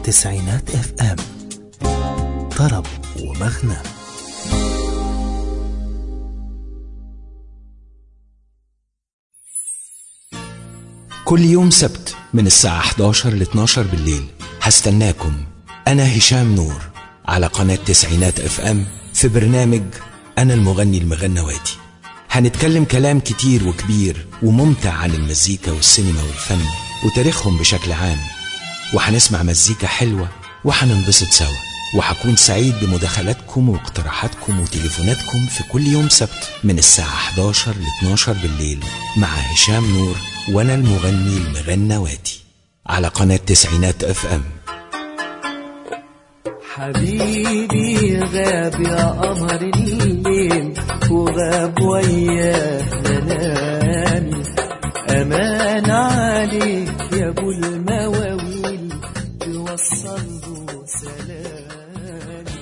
تسعينات اف ام طرب ومغنى كل يوم سبت من الساعة 11 ل 12 بالليل هستناكم أنا هشام نور على قناة تسعينات اف ام في برنامج أنا المغني المغنواتي هنتكلم كلام كتير وكبير وممتع عن المزيكا والسينما والفن وتاريخهم بشكل عام وهنسمع مزيكا حلوة وهننبسط سوا وهكون سعيد بمداخلاتكم واقتراحاتكم وتليفوناتكم في كل يوم سبت من الساعة 11 ل 12 بالليل مع هشام نور وأنا المغني المغنواتي على قناة تسعينات اف ام حبيبي غاب يا قمر الليل وغاب وياه منامي أمان عليك يا أبو المواويل توصل له سلامي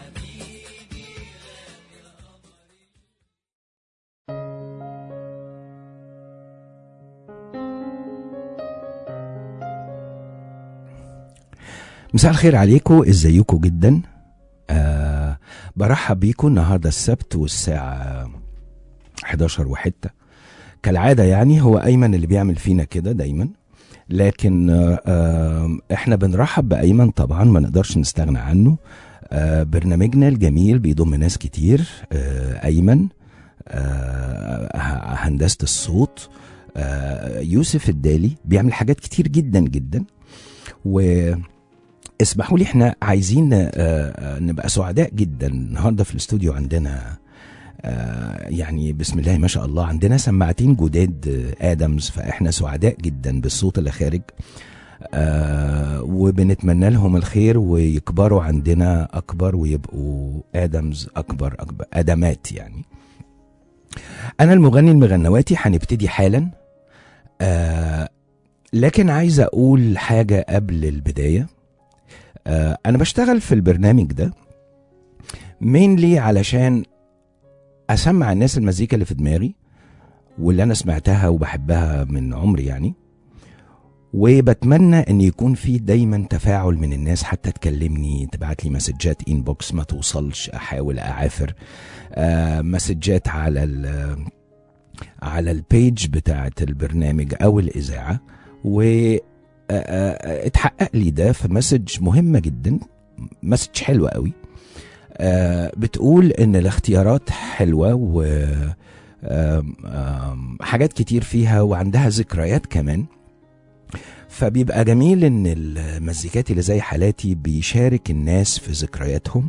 مساء الخير عليكم ازيكم جدا آه برحب بيكم النهارده السبت والساعة 11 وحتة كالعادة يعني هو أيمن اللي بيعمل فينا كده دايما لكن آه آه احنا بنرحب بأيمن طبعا ما نقدرش نستغنى عنه آه برنامجنا الجميل بيضم ناس كتير آه أيمن آه هندسة الصوت آه يوسف الدالي بيعمل حاجات كتير جدا جدا و اسمحوا لي احنا عايزين آه، آه، نبقى سعداء جدا النهارده في الاستوديو عندنا آه، يعني بسم الله ما شاء الله عندنا سماعتين جداد آه، ادمز فاحنا سعداء جدا بالصوت اللي خارج آه، وبنتمنى لهم الخير ويكبروا عندنا اكبر ويبقوا ادمز اكبر اكبر ادمات يعني انا المغني المغنواتي هنبتدي حالا آه، لكن عايز اقول حاجه قبل البدايه آه، انا بشتغل في البرنامج ده مينلي علشان اسمع الناس المزيكا اللي في دماغي واللي انا سمعتها وبحبها من عمري يعني وبتمنى ان يكون في دايما تفاعل من الناس حتى تكلمني تبعت لي مسجات انبوكس ما توصلش احاول اعافر آه مسجات على ال على البيج بتاعت البرنامج او الاذاعه و آه، آه، اتحقق لي ده في مسج مهمه جدا مسج حلوه قوي آه، بتقول ان الاختيارات حلوه و آم، آم، حاجات كتير فيها وعندها ذكريات كمان فبيبقى جميل ان المزيكات اللي زي حالاتي بيشارك الناس في ذكرياتهم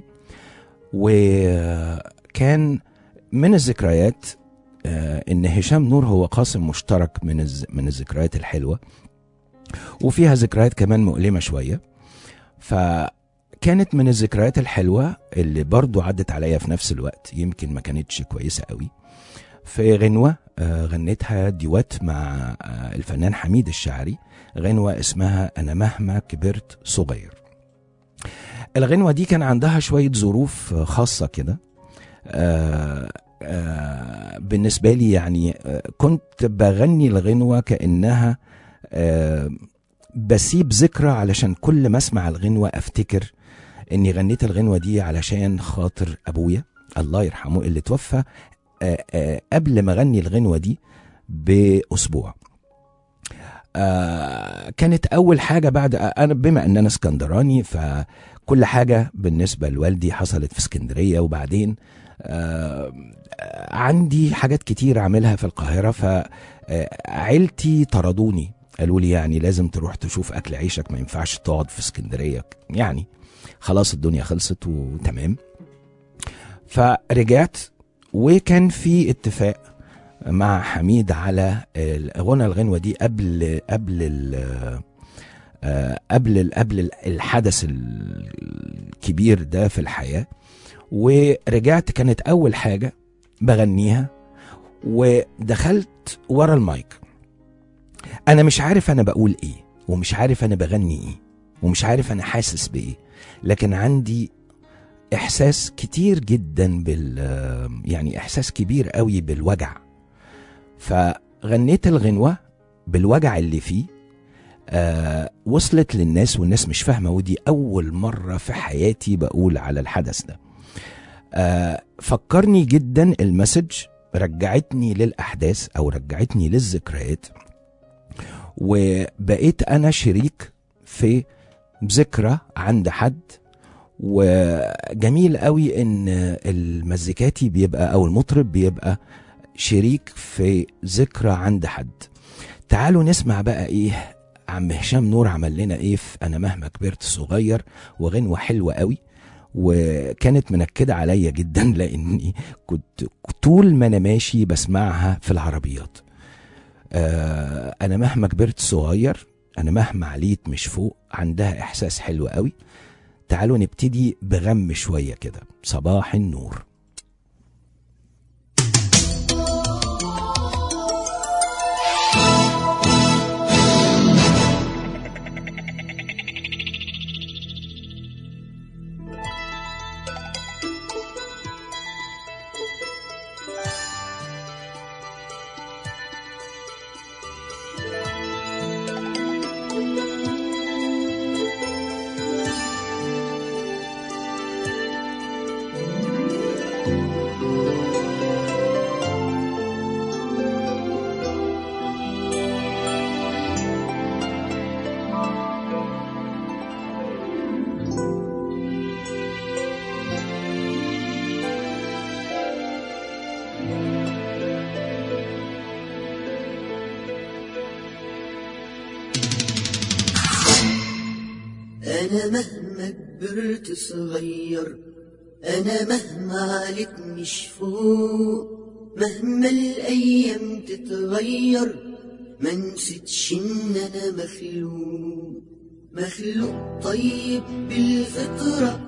وكان من الذكريات آه، ان هشام نور هو قاسم مشترك من الز- من الذكريات الحلوه وفيها ذكريات كمان مؤلمه شويه فكانت من الذكريات الحلوه اللي برضو عدت عليا في نفس الوقت يمكن ما كانتش كويسه قوي في غنوه آه، غنيتها ديوات مع آه، الفنان حميد الشاعري غنوه اسمها انا مهما كبرت صغير الغنوه دي كان عندها شويه ظروف آه، خاصه كده آه، آه، بالنسبه لي يعني آه، كنت بغني الغنوه كانها آه، بسيب ذكرى علشان كل ما اسمع الغنوه افتكر اني غنيت الغنوه دي علشان خاطر ابويا الله يرحمه اللي توفى آه، آه، قبل ما اغني الغنوه دي باسبوع آه، كانت اول حاجه بعد انا بما ان انا اسكندراني فكل حاجه بالنسبه لوالدي حصلت في اسكندريه وبعدين آه، عندي حاجات كتير اعملها في القاهره فعيلتي طردوني قالوا لي يعني لازم تروح تشوف اكل عيشك ما ينفعش تقعد في اسكندريه يعني خلاص الدنيا خلصت وتمام فرجعت وكان في اتفاق مع حميد على غنى الغنوه دي قبل قبل ال- آه، قبل ال- قبل ال- الحدث الكبير ده في الحياه ورجعت كانت اول حاجه بغنيها ودخلت ورا المايك انا مش عارف انا بقول ايه ومش عارف انا بغني ايه ومش عارف انا حاسس بايه لكن عندي احساس كتير جدا بال يعني احساس كبير قوي بالوجع فغنيت الغنوه بالوجع اللي فيه آه وصلت للناس والناس مش فاهمة ودي أول مرة في حياتي بقول على الحدث ده آه فكرني جدا المسج رجعتني للأحداث أو رجعتني للذكريات وبقيت أنا شريك في ذكرى عند حد وجميل قوي ان المزيكاتي بيبقى او المطرب بيبقى شريك في ذكرى عند حد تعالوا نسمع بقى ايه عم هشام نور عمل لنا ايه في انا مهما كبرت صغير وغنوه حلوه قوي وكانت منكده عليا جدا لاني كنت طول ما انا ماشي بسمعها في العربيات آه انا مهما كبرت صغير انا مهما عليت مش فوق عندها احساس حلو قوي تعالوا نبتدي بغم شويه كده صباح النور أنا مهما كبرت صغير أنا مهما عليك مش فوق مهما الأيام تتغير ما نسيتش إن أنا مخلوق مخلوق طيب بالفطرة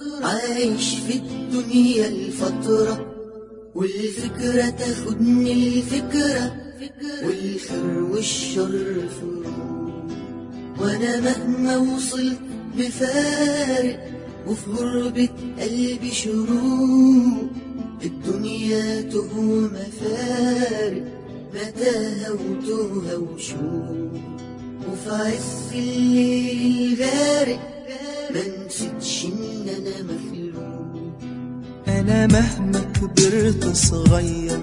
عايش في الدنيا الفترة والفكرة تاخدني الفكرة والخير والشر فروق وانا مهما وصلت بفارق وفي غربة قلبي شروق الدنيا تهوى مفارق متاهة وتوهى وشوق وفي عز الليل الغارق ما نسيتش ان انا مخلوق أنا مهما كبرت صغير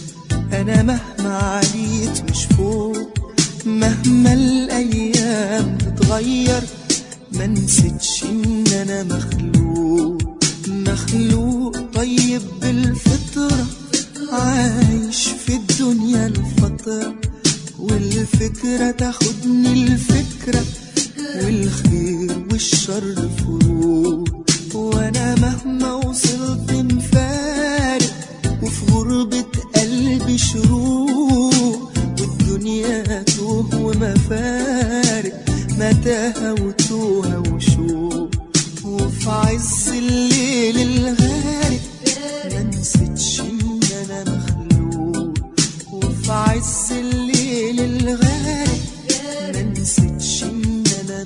أنا مهما عليت مش فوق مهما الأيام تتغير ما نسيتش إن أنا مخلوق مخلوق طيب بالفطرة عايش في الدنيا الفترة والفكرة تاخدني الفكرة والخير والشر فروق وانا مهما وصلت مفارق وفي غربة قلبي شروق والدنيا توه ومفارق متاهة وتوهة وشوق وفي عز الليل الغارق ما نسيتش ان انا مخلوق وفي عز الليل الغارق ما نسيتش ان انا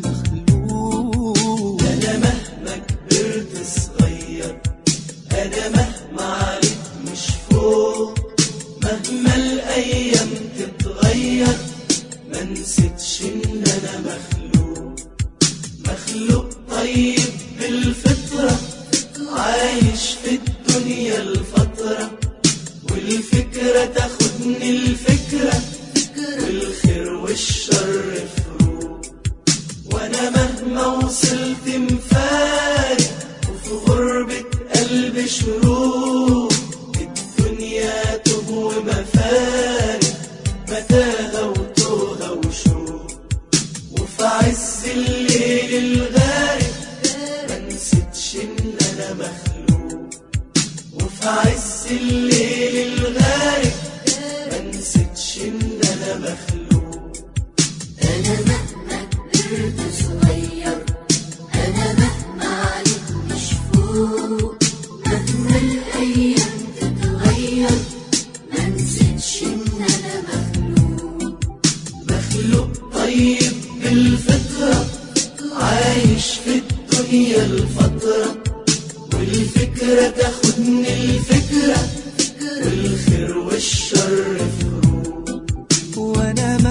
مخلوق أنا مهما كبرت صغير أنا مهما عليك مش فوق مهما الأيام تتغير ما نسيتش إن أنا مخلوق مخلوق طيب بالفطرة عايش في الدنيا الفترة والفكرة تاخدني الفكرة والخير والشر فروق وانا مهما وصلت مفارق وفي غربة قلبي شروق الدنيا تهوى مفارق متاهة وتوهة وشوق وفي عز الليل الغارق ما نسيتش ان انا مخلوق وفي عز الليل الغارق ما نسيتش ان انا مخلوق أنا مهما كبرت صغير أنا مهما عليك مش فوق مهما الأيام تتغير ما نسيتش إن أنا مخلوق مخلوق طيب بالفطرة عايش في الدنيا الفترة والفكرة تاخدني الفكرة والخير والشر فروق وانا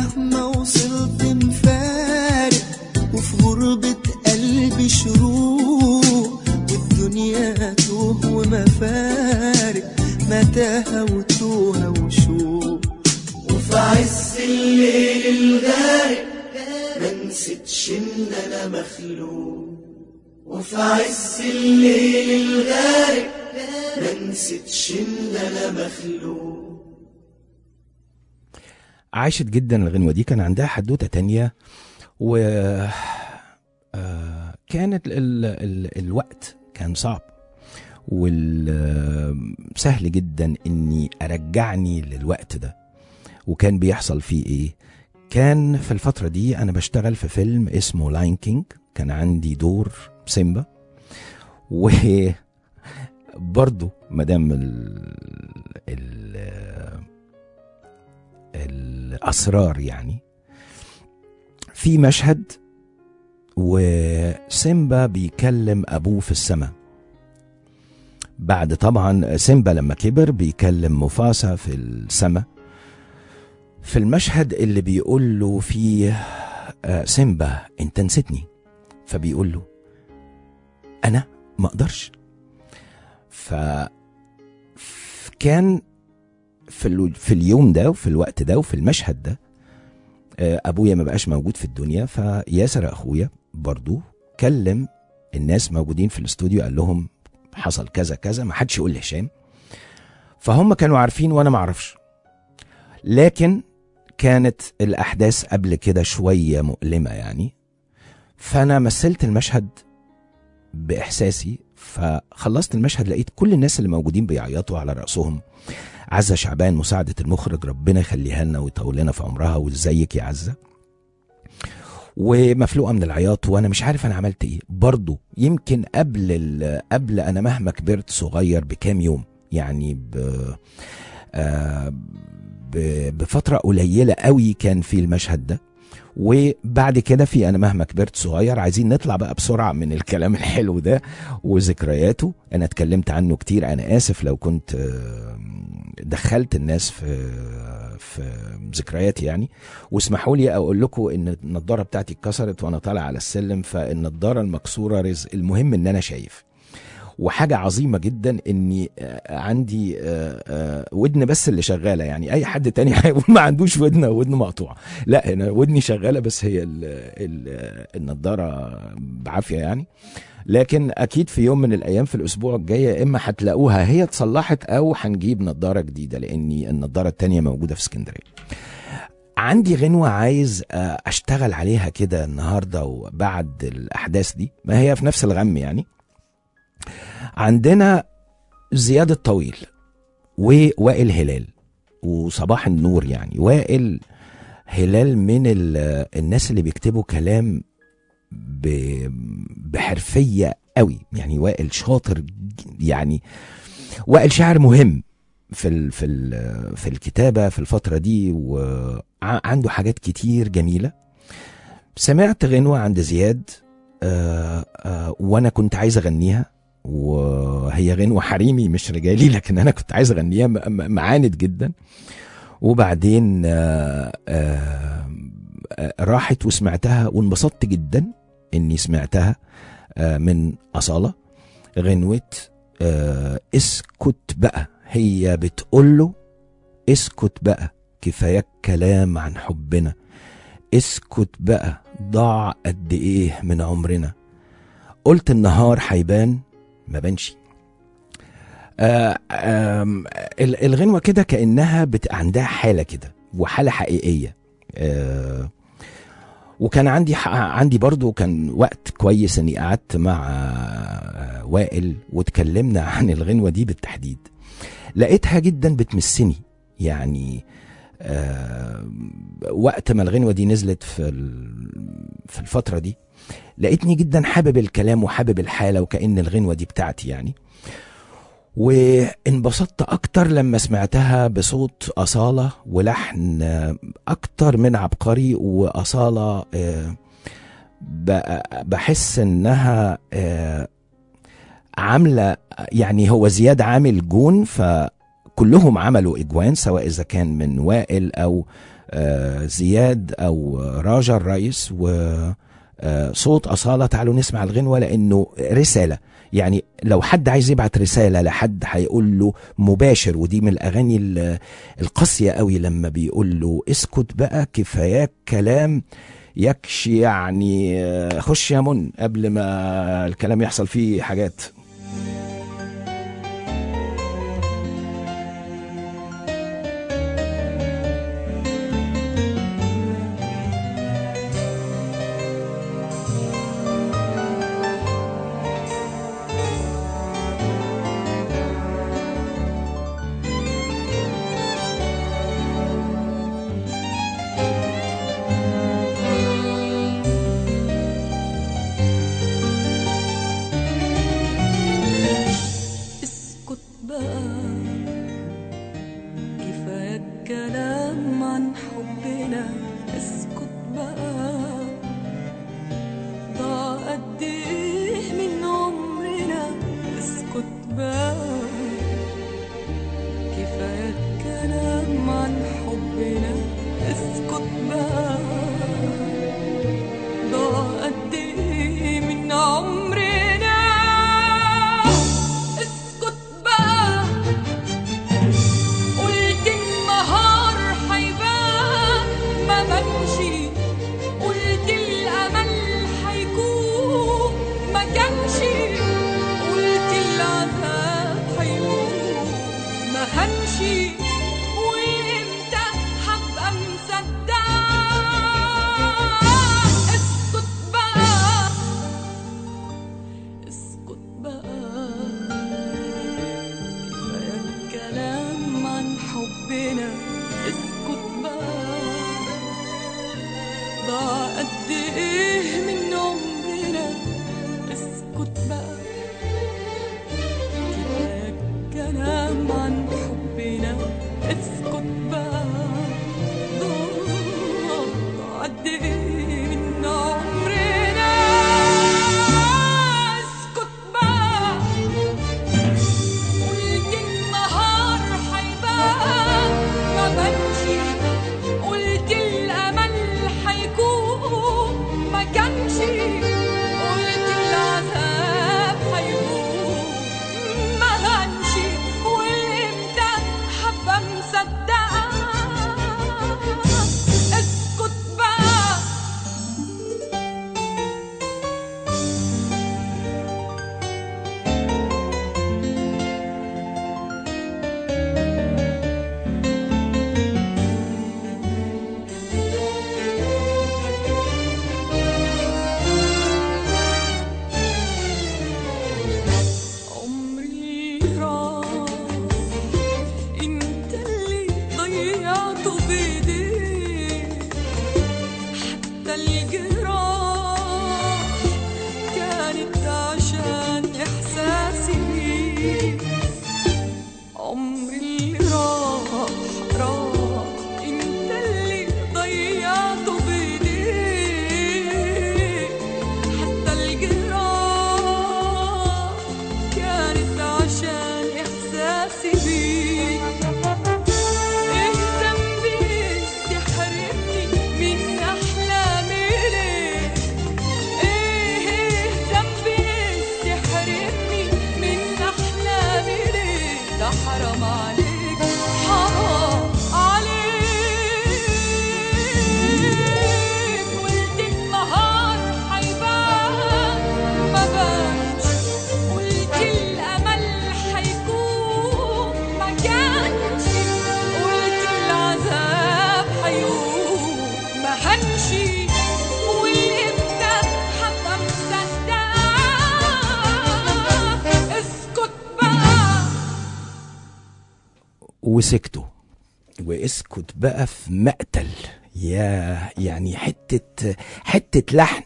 تاهة وتوهة وشوق وفي عز الليل الغارق ما نسيتش ان انا مخلوق وفي عز الليل الغارق ما نسيتش ان انا مخلوق عاشت جدا الغنوة دي كان عندها حدوتة تانية و آه، كانت ال... ال... الوقت كان صعب والسهل جدا اني ارجعني للوقت ده وكان بيحصل فيه ايه كان في الفترة دي انا بشتغل في فيلم اسمه لاين كينج كان عندي دور سيمبا و برضو مدام ال... ال... الاسرار يعني في مشهد وسيمبا بيكلم ابوه في السماء بعد طبعا سيمبا لما كبر بيكلم مفاسا في السماء في المشهد اللي بيقول له فيه آه، سيمبا انت نسيتني فبيقول له انا ما اقدرش ف كان في ال... في اليوم ده وفي الوقت ده وفي المشهد ده آه، ابويا ما بقاش موجود في الدنيا فياسر اخويا برضو كلم الناس موجودين في الاستوديو قال لهم حصل كذا كذا ما حدش يقول لهشام فهم كانوا عارفين وانا ما اعرفش لكن كانت الاحداث قبل كده شويه مؤلمه يعني فانا مثلت المشهد باحساسي فخلصت المشهد لقيت كل الناس اللي موجودين بيعيطوا على راسهم عزة شعبان مساعدة المخرج ربنا يخليها لنا ويطول لنا في عمرها وازيك يا عزة ومفلوقة من العياط وانا مش عارف انا عملت ايه برضو يمكن قبل ال- قبل انا مهما كبرت صغير بكام يوم يعني ب آه، ب- بفترة قليلة قوي كان في المشهد ده وبعد كده في انا مهما كبرت صغير عايزين نطلع بقى بسرعه من الكلام الحلو ده وذكرياته انا اتكلمت عنه كتير انا اسف لو كنت آه، دخلت الناس في في ذكرياتي يعني واسمحوا لي اقول لكم ان النضاره بتاعتي اتكسرت وانا طالع على السلم فالنضاره المكسوره رزق المهم ان انا شايف وحاجة عظيمة جدا اني آه، عندي آه، آه، ودن بس اللي شغالة يعني اي حد تاني هيقول ما عندوش ودن أو ودن مقطوعة لا انا ودني شغالة بس هي ال ال النضارة بعافية يعني لكن اكيد في يوم من الايام في الاسبوع الجاي يا اما هتلاقوها هي اتصلحت او هنجيب نضارة جديدة لاني النضارة التانية موجودة في اسكندرية عندي غنوة عايز آه، اشتغل عليها كده النهاردة وبعد الاحداث دي ما هي في نفس الغم يعني عندنا زياد الطويل ووائل هلال وصباح النور يعني وائل هلال من ال- الناس اللي بيكتبوا كلام ب- بحرفية قوي يعني وائل شاطر ج- يعني وائل شاعر مهم في ال في ال في الكتابة في الفترة دي وعنده حاجات كتير جميلة سمعت غنوة عند زياد آه آه وانا كنت عايز اغنيها وهي غنوة حريمي مش رجالي لكن انا كنت عايز اغنيها م- م- معاند جدا وبعدين آه آه آه راحت وسمعتها وانبسطت جدا اني سمعتها آه من أصالة غنوة آه اسكت بقى هي بتقول له اسكت بقى كفاياك كلام عن حبنا اسكت بقى ضاع قد ايه من عمرنا قلت النهار هيبان ما بانش آه آم، ال- الغنوة كده كأنها بت... عندها حالة كده وحالة حقيقية آه وكان عندي ح... عندي برضو كان وقت كويس اني قعدت مع آه، وائل واتكلمنا عن الغنوة دي بالتحديد لقيتها جدا بتمسني يعني آه وقت ما الغنوة دي نزلت في ال- في الفترة دي لقيتني جدا حابب الكلام وحابب الحالة وكأن الغنوة دي بتاعتي يعني وانبسطت أكتر لما سمعتها بصوت أصالة ولحن آه، أكتر من عبقري وأصالة آه، ب- بحس إنها آه، عاملة يعني هو زياد عامل جون فكلهم عملوا إجوان سواء إذا كان من وائل أو آه، زياد أو راجا الرئيس و آه، صوت أصالة تعالوا نسمع الغنوة لأنه رسالة يعني لو حد عايز يبعت رسالة لحد هيقول له مباشر ودي من الأغاني ال- القاسية قوي لما بيقول له اسكت بقى كفاياك كلام يكشي يعني آه، خش يا من قبل ما الكلام يحصل فيه حاجات اسكت بقى كفاية الكلام عن حبنا اسكت بقى ضاع قد ايه من عمرنا اسكت بقى كفاية الكلام عن حبنا اسكت بقى ضاع قد ايه من عمرنا اسكت بقى قلت النهار حيبان ما بمشي قلت الامل حيكون ما كانش قلت العذاب حيكون ما هنشي وامتى هبقى مصدقه اسكت بقى اسكت بقى كفاية الكلام عن حبنا اسكت بقى ضاع قد ايه من عمرنا اسكت بقى كفاية الكلام عن حبنا اسكت بقى ضاع قد ايه من عمرنا اسكت بقى قلت النهار حيبان ما بمشي قلت الامل حيكون ما كانش قلت العذاب حيكون ما هنشي وامتى حبه مصدقه اسكت بقى عمري راح انت اللي ضيعته بايديك حتى الجراح كانت عشان احساسي بيك عمري اللي راح راح انت اللي ضيعته بايديك حتى الجراح كانت عشان احساسي بيك ايه ذنبي تحرمني من احلامي ليه ايه ايه ذنبي تحرمني من احلامي ليه ده حرام عليك حرام عليك قلت النهار حيبان ما بانش قلت الامل حيكون ما كانش قلت العذاب حيقوم ما هنشي والامتى حتى مصدقه اسكت بقى وسكتوا واسكت بقى في مقتل يا يعني حتة حتة لحن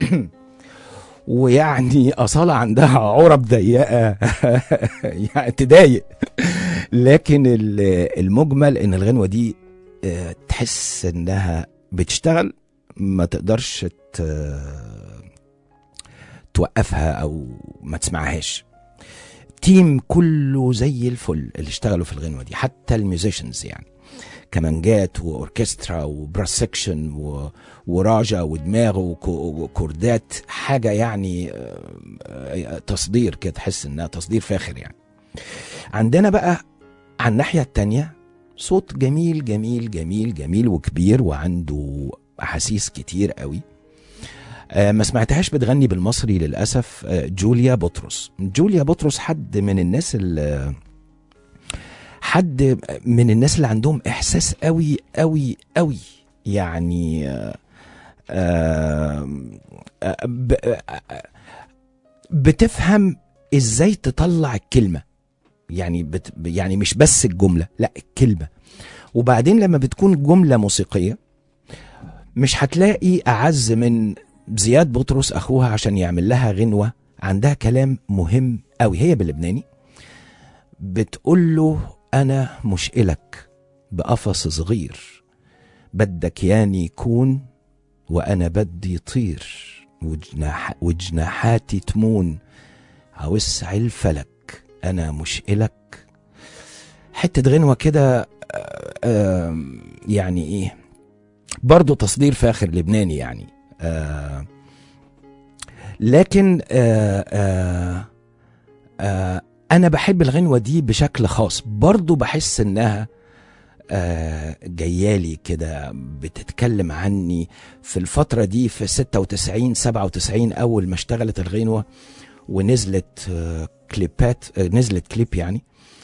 ويعني أصالة عندها عرب ضيقة يعني تضايق لكن ال- المجمل إن الغنوة دي آه، تحس إنها بتشتغل ما تقدرش ت- توقفها أو ما تسمعهاش تيم كله زي الفل اللي اشتغلوا في الغنوة دي حتى الميوزيشنز يعني كمانجات واوركسترا وبراس سكشن و... وراجا ودماغ وكو- وكوردات حاجه يعني آه، آه، تصدير كده تحس انها تصدير فاخر يعني عندنا بقى على الناحيه التانية صوت جميل جميل جميل جميل وكبير وعنده احاسيس كتير قوي آه، ما سمعتهاش بتغني بالمصري للاسف آه، جوليا بطرس جوليا بطرس حد من الناس اللي حد من الناس اللي عندهم احساس قوي قوي قوي يعني آه، آه، آه، ب- آه، بتفهم ازاي تطلع الكلمه يعني بت يعني مش بس الجمله لا الكلمه وبعدين لما بتكون جمله موسيقيه مش هتلاقي اعز من زياد بطرس اخوها عشان يعمل لها غنوه عندها كلام مهم قوي هي باللبناني بتقول له انا مش إلك بقفص صغير بدك ياني يكون وانا بدي طير وجناح وجناحاتي تمون عوسع الفلك انا مش إلك حته غنوه كده آه، آه، يعني ايه برضه تصدير فاخر لبناني يعني آه لكن آه آه آه انا بحب الغنوه دي بشكل خاص برضه بحس انها آه جيالي كده بتتكلم عني في الفترة دي في 96 97 أول ما اشتغلت الغنوة ونزلت آه كليبات آه نزلت كليب يعني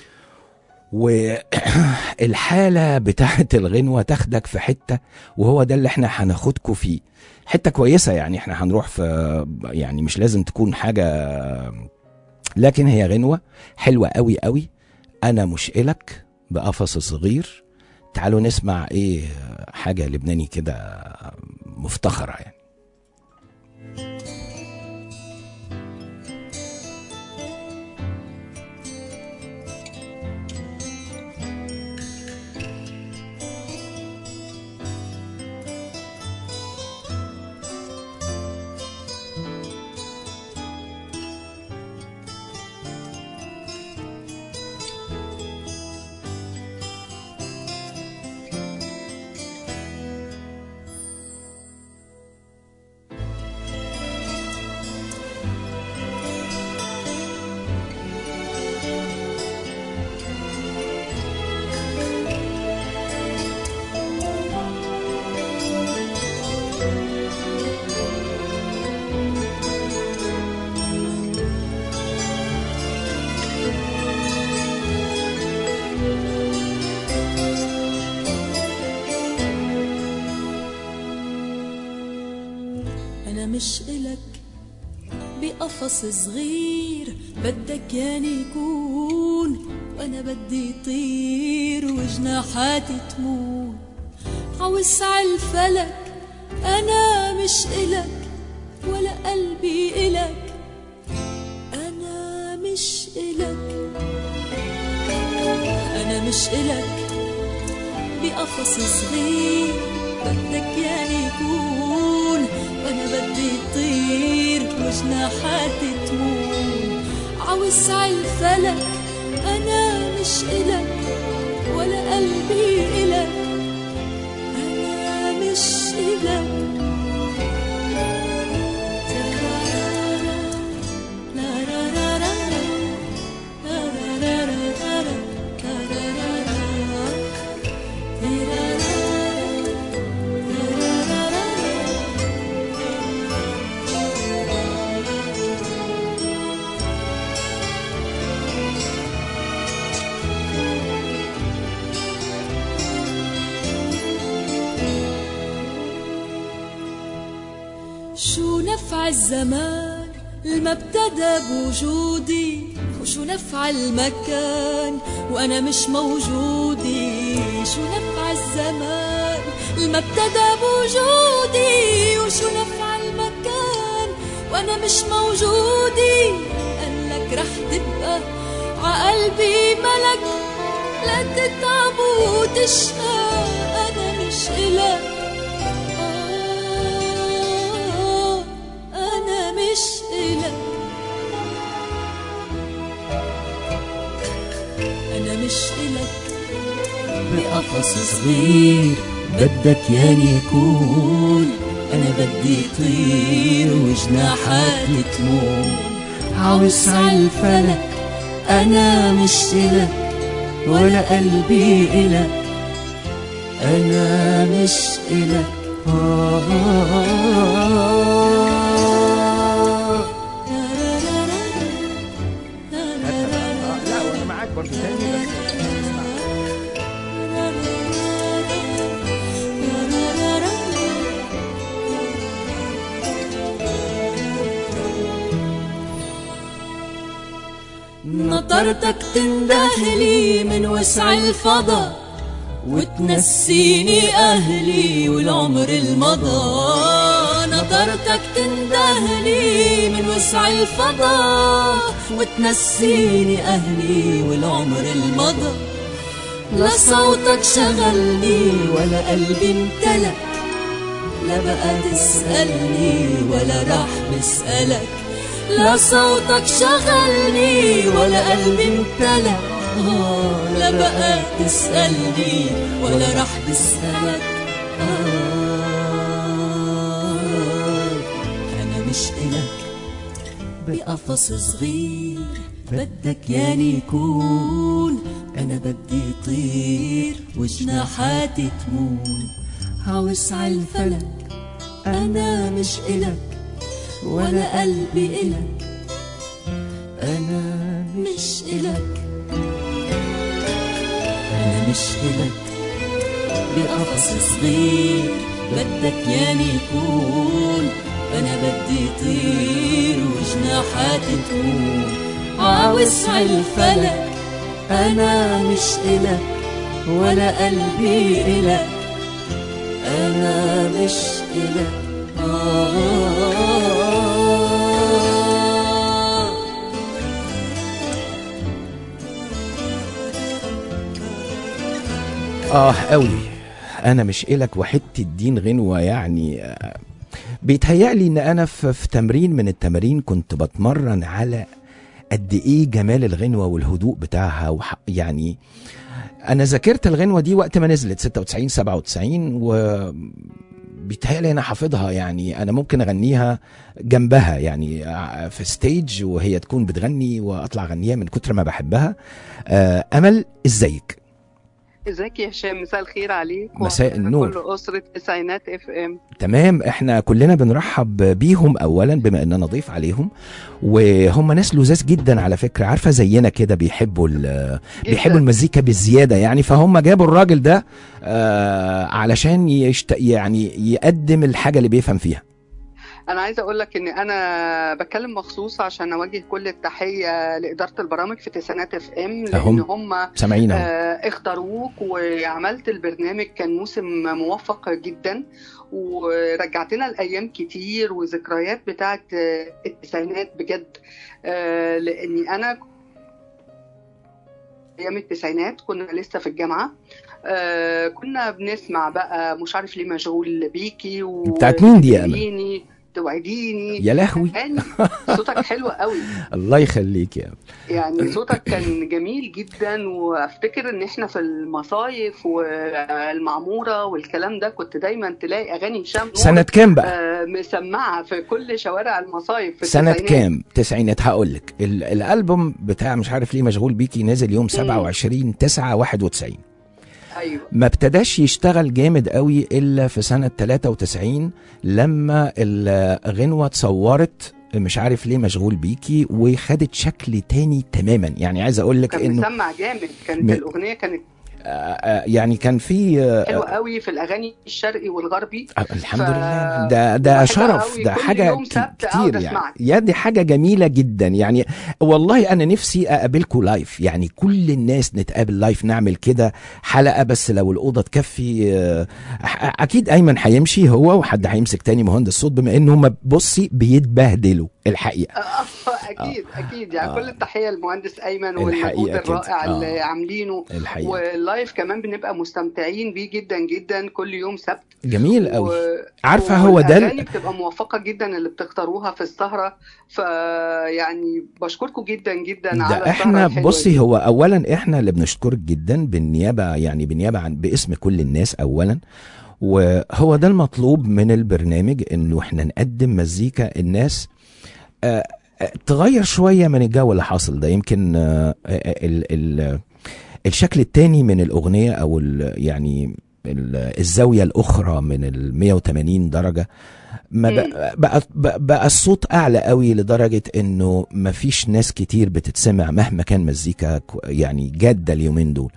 والحالة بتاعت الغنوة تاخدك في حتة وهو ده اللي احنا هناخدكوا فيه حتة كويسة يعني احنا هنروح في يعني مش لازم تكون حاجة لكن هي غنوة حلوة قوي قوي أنا مش إلك بقفص صغير تعالوا نسمع ايه حاجة لبناني كده مفتخرة يعني أنا مش إلك بقفص صغير بدك ياني يكون وأنا بدي طير وجناحاتي تمون عوسع الفلك أنا مش إلك ولا قلبي إلك أنا مش إلك أنا مش إلك بقفص صغير بدك ياني يكون وانا بدي طير وجناحاتي تمون عوسع الفلك انا مش الك ولا قلبي الك انا مش الك شو نفع الزمان الما ابتدى بوجودي وشو نفع المكان وانا مش موجودي شو نفع الزمان الما ابتدى بوجودي وشو نفع المكان وانا مش موجودي قالك رح تبقى عقلبي ملك لا تتعب وتشقى انا مش إلك آه، أنا مش إلك أنا مش إلك بقفص صغير بدك ياني يكون انا بدي طير وجناحاتي تمون عاوز عالفلك انا مش الك ولا قلبي الك انا مش الك آه لا وانا معاك برضه تاني بس نطرتك تندهلي من وسع الفضا وتنسيني أهلي والعمر المضى نطرتك تندهلي من وسع الفضا وتنسيني أهلي والعمر المضى لا صوتك شغلني ولا قلبي امتلك لا بقى تسألني ولا راح بسألك لا صوتك شغلني ولا قلبي امتلك آه لا بقى تسألني ولا راح بسألك آه أنا مش إلك بقفص صغير بدك ياني يكون أنا بدي طير وجناحاتي تمون عاوز عالفلك أنا مش إلك ولا قلبي إلك أنا مش إلك أنا مش إلك بقفص صغير بدك ياني يكون أنا بدي طير وجناحاتي تكون عاوز عالفلك أنا مش إلك ولا قلبي إلك أنا مش إلك آه اه قوي انا مش إلك وحته الدين غنوه يعني آه، بيتهيألي ان انا في, في تمرين من التمارين كنت بتمرن على قد ايه جمال الغنوه والهدوء بتاعها وح يعني انا ذاكرت الغنوه دي وقت ما نزلت 96 97 و بيتهيألي انا حافظها يعني انا ممكن اغنيها جنبها يعني ع- في ستيج وهي تكون بتغني واطلع اغنيها من كتر ما بحبها آه، امل ازيك ازيك يا هشام مساء الخير عليك مساء وعلى النور. كل اسره تسعينات اف ام تمام احنا كلنا بنرحب بيهم اولا بما اننا ضيف عليهم وهم ناس لذاذ جدا على فكره عارفه زينا كده بيحبوا ال- بيحبوا المزيكا بالزياده يعني فهم جابوا الراجل ده آه علشان يشت يعني يقدم الحاجه اللي بيفهم فيها انا عايزه اقول لك ان انا بتكلم مخصوص عشان اوجه كل التحيه لاداره البرامج في تسعينات اف ام لان أهم. هم سامعين اهو آه، اختاروك وعملت البرنامج كان موسم موفق جدا ورجعتنا لايام كتير وذكريات بتاعت آه، التسعينات بجد آه، لاني انا ايام التسعينات كنا لسه في الجامعه آه، كنا بنسمع بقى مش عارف ليه مشغول بيكي و بتاعت مين دي يا أمل؟ توعديني- توعديني يا لهوي يعني صوتك حلو قوي الله يخليك يا يعني صوتك كان جميل جدا وافتكر ان احنا في المصايف والمعموره والكلام ده كنت دايما تلاقي اغاني هشام نور سنه كام بقى آه، مسمعه في كل شوارع المصايف في سنة التسعينات. كام؟ تسعينات هقول لك ال- الألبوم بتاع مش عارف ليه مشغول بيكي نازل يوم 27 9 91 ايوه ما ابتداش يشتغل جامد قوي الا في سنه 93 لما الغنوه اتصورت مش عارف ليه مشغول بيكي وخدت شكل تاني تماما يعني عايز اقول لك كان انه مسمع جامد كانت م- الاغنيه كانت آه، آه، يعني كان في آه، حلوه قوي في الاغاني الشرقي والغربي آه، الحمد ف- لله ده ده بحبها شرف قوي. ده كل حاجه يوم ك- سبت أقعد كتير يعني أسمعك. يا دي حاجه جميله جدا يعني والله انا نفسي اقابلكم لايف يعني كل الناس نتقابل لايف نعمل كده حلقه بس لو الاوضه تكفي آه، أ- اكيد ايمن هيمشي هو وحد هيمسك تاني مهندس صوت بما ان هم بصي بيتبهدلوا الحقيقه آه، اكيد اكيد يعني آه. كل التحيه للمهندس ايمن الحقيقة والمجهود كده. الرائع آه. اللي عاملينه الحقيقه واللايف كمان بنبقى مستمتعين بيه جدا جدا كل يوم سبت جميل قوي و- عارفة هو ده ال- والأغاني بتبقى موفقة جدا اللي بتختاروها في السهرة فيعني بشكركم جدا جدا على ده السهرة احنا الحلوة بصي دي. هو اولا احنا اللي بنشكرك جدا بالنيابه يعني بالنيابه عن باسم كل الناس اولا وهو ده المطلوب من البرنامج انه احنا نقدم مزيكا الناس آه، آه، تغير شويه من الجو اللي حاصل ده يمكن آه، آه، ال ال الشكل التاني من الاغنيه او ال يعني ال- الزاويه الاخرى من ال 180 درجه ما بقى, بقى, بقى, بقى الصوت اعلى قوي لدرجه انه ما فيش ناس كتير بتتسمع مهما كان مزيكا كو- يعني جاده اليومين دول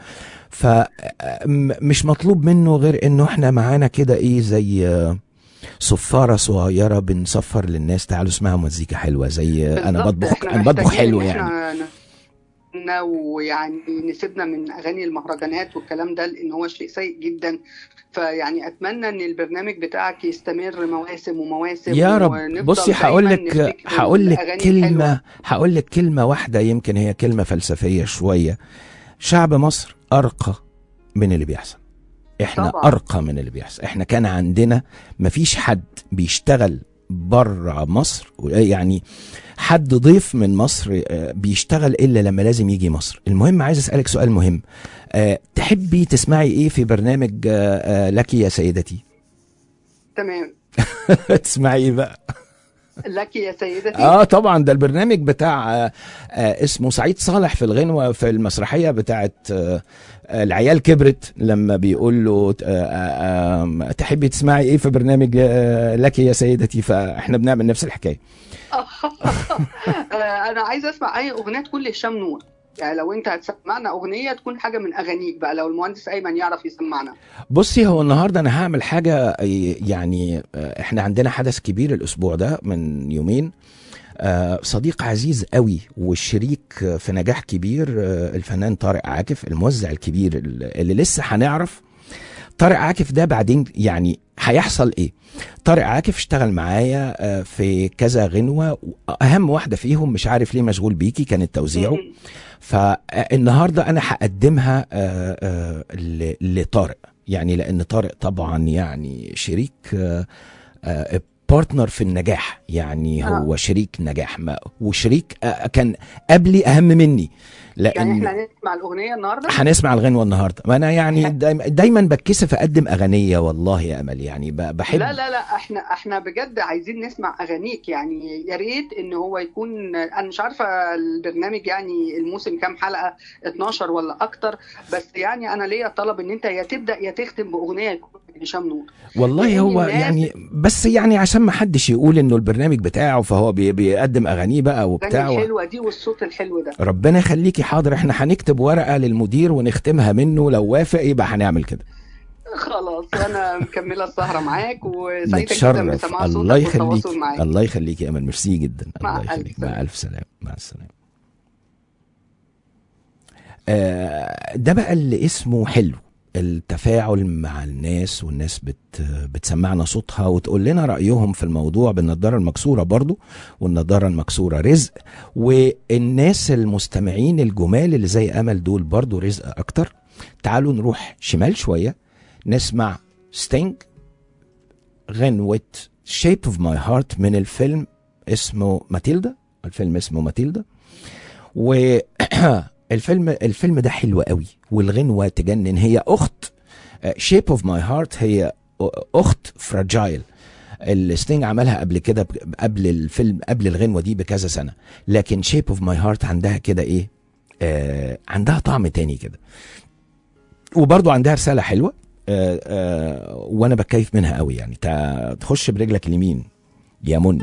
فمش مطلوب منه غير انه احنا معانا كده ايه زي آه، صفاره صغيره بنصفر للناس تعالوا اسمعوا مزيكا حلوه زي آه، انا بالظبط، بطبخ إحنا انا بطبخ محتاجين حلو إن يعني إحنا ن- ويعني نسيبنا من اغاني المهرجانات والكلام ده لان هو شيء سيء جدا فيعني اتمنى ان البرنامج بتاعك يستمر مواسم ومواسم يا رب ونفضل بصي دايماً هقول لك نفتكر هقول لك الأغاني الحلوة. كلمه هقول لك كلمه واحده يمكن هي كلمه فلسفيه شويه شعب مصر ارقى من اللي بيحصل احنا طبعاً. ارقى من اللي بيحصل احنا كان عندنا مفيش حد بيشتغل بره مصر يعني حد ضيف من مصر آه، بيشتغل الا لما لازم يجي مصر المهم عايز اسالك سؤال مهم آه، تحبي تسمعي ايه في برنامج آه، آه، لك يا سيدتي تمام تسمعي ايه بقى لك يا سيدتي اه طبعا ده البرنامج بتاع آه آه اسمه سعيد صالح في الغنوه في المسرحيه بتاعت آه آه، العيال كبرت لما بيقول له آه آه آه تحبي تسمعي ايه في برنامج آه لك يا سيدتي فاحنا بنعمل نفس الحكايه آه، انا عايزه اسمع اي اغنيه تكون لهشام نور يعني لو انت هتسمعنا اغنيه تكون حاجه من اغانيك بقى لو المهندس ايمن يعرف يسمعنا بصي هو النهارده انا هعمل حاجه آه، يعني آه، احنا عندنا حدث كبير الاسبوع ده من يومين آه، صديق عزيز قوي والشريك آه، في نجاح كبير آه، الفنان طارق عاكف الموزع الكبير اللي اللي لسه هنعرف طارق عاكف ده بعدين يعني هيحصل ايه طارق عاكف اشتغل معايا آه، في كذا غنوة اهم واحدة فيهم مش عارف ليه مشغول بيكي كانت توزيعه فالنهاردة انا هقدمها آه، آه، ل- لطارق يعني لان طارق طبعا يعني شريك آه، آه، بارتنر في النجاح يعني هو شريك نجاح ما وشريك آه، كان قبلي اهم مني لان يعني احنا هنسمع الاغنيه النهارده هنسمع الغنوه النهارده ما انا يعني دايما, دايما بتكسف اقدم اغنيه والله يا امل يعني ب- بحب لا لا لا احنا احنا بجد عايزين نسمع اغانيك يعني يا ريت ان هو يكون انا مش عارفه البرنامج يعني الموسم كام حلقه 12 ولا اكتر بس يعني انا ليا طلب ان انت يا تبدا يا تختم باغنيه يكون هشام نور والله لأن هو الناس- يعني بس يعني عشان ما حدش يقول انه البرنامج بتاعه فهو بي بيقدم اغانيه بقى الاغاني وبتاع الحلوه دي والصوت الحلو ده ربنا يخليكي حاضر احنا هنكتب ورقه للمدير ونختمها منه لو وافق يبقى هنعمل كده خلاص انا مكمله السهره معاك وسعيده جدا نتشرف بسماع الله صوتك يخليك والتواصل معاك الله يخليك يا امل ميرسي جدا مع الله ألف يخليك سلامة. مع الف سلامه مع السلامه آه، ده بقى اللي اسمه حلو التفاعل مع الناس والناس بت بتسمعنا صوتها وتقول لنا رأيهم في الموضوع بالنضارة المكسورة برضو والنضارة المكسورة رزق والناس المستمعين الجمال اللي زي أمل دول برضو رزق أكتر تعالوا نروح شمال شوية نسمع ستينج غنوة Shape of My Heart من الفيلم اسمه ماتيلدا الفيلم اسمه ماتيلدا والفيلم الفيلم ده حلو قوي والغنوة تجنن هي أخت شيب اوف ماي هارت هي أخت فراجايل الستينج عملها قبل كده ب- قبل الفيلم قبل الغنوة دي بكذا سنة لكن شيب اوف ماي هارت عندها كده ايه آه عندها طعم تاني كده وبرضو عندها رسالة حلوة آه آه وانا بتكيف منها قوي يعني تا- تخش برجلك اليمين يا من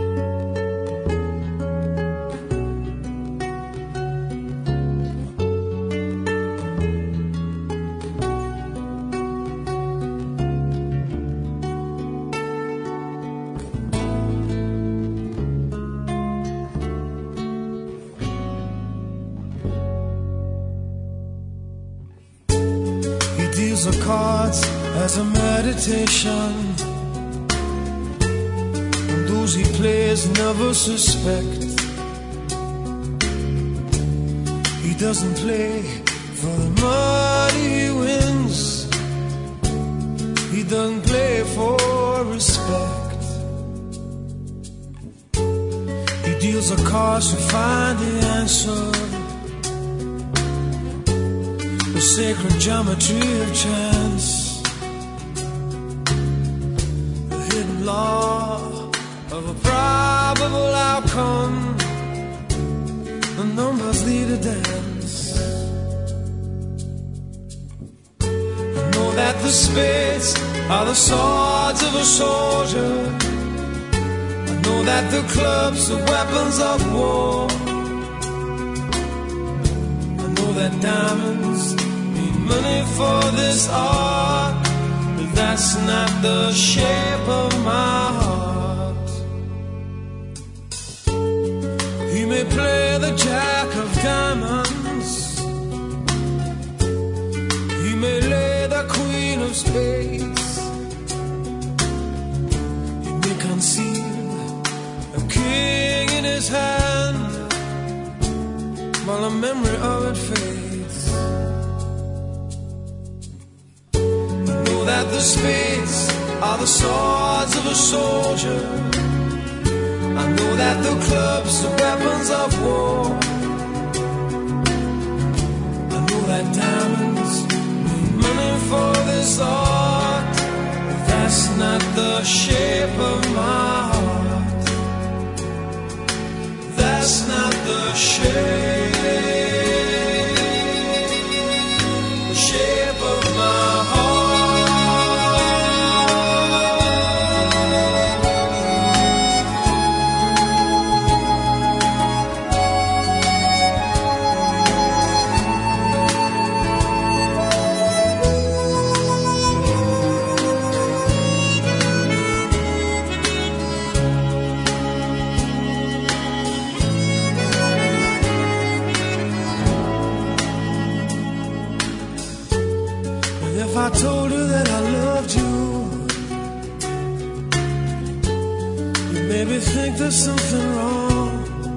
He deals the cards as a meditation. And those he plays never suspect. He doesn't play for the money he wins. He doesn't play for respect. He deals the cards to find the answer. The sacred geometry of chance. The hidden law of a probable outcome. The numbers lead a dance. I know that the spades are the swords of a soldier. I know that the clubs are weapons of war. I know that diamonds need money for this art, but that's not the shape of my heart. He may play the jack of diamonds. He may lay the queen of spades. He may conceal a king in his hand while the memory of it fades. I know that the spades are the swords of a soldier. I know that the clubs are weapons of war. I know that diamonds need money for this art. But that's not the shape of my heart. That's not the shape. The shape of my heart. And if I told her that I loved you, you maybe think there's something wrong.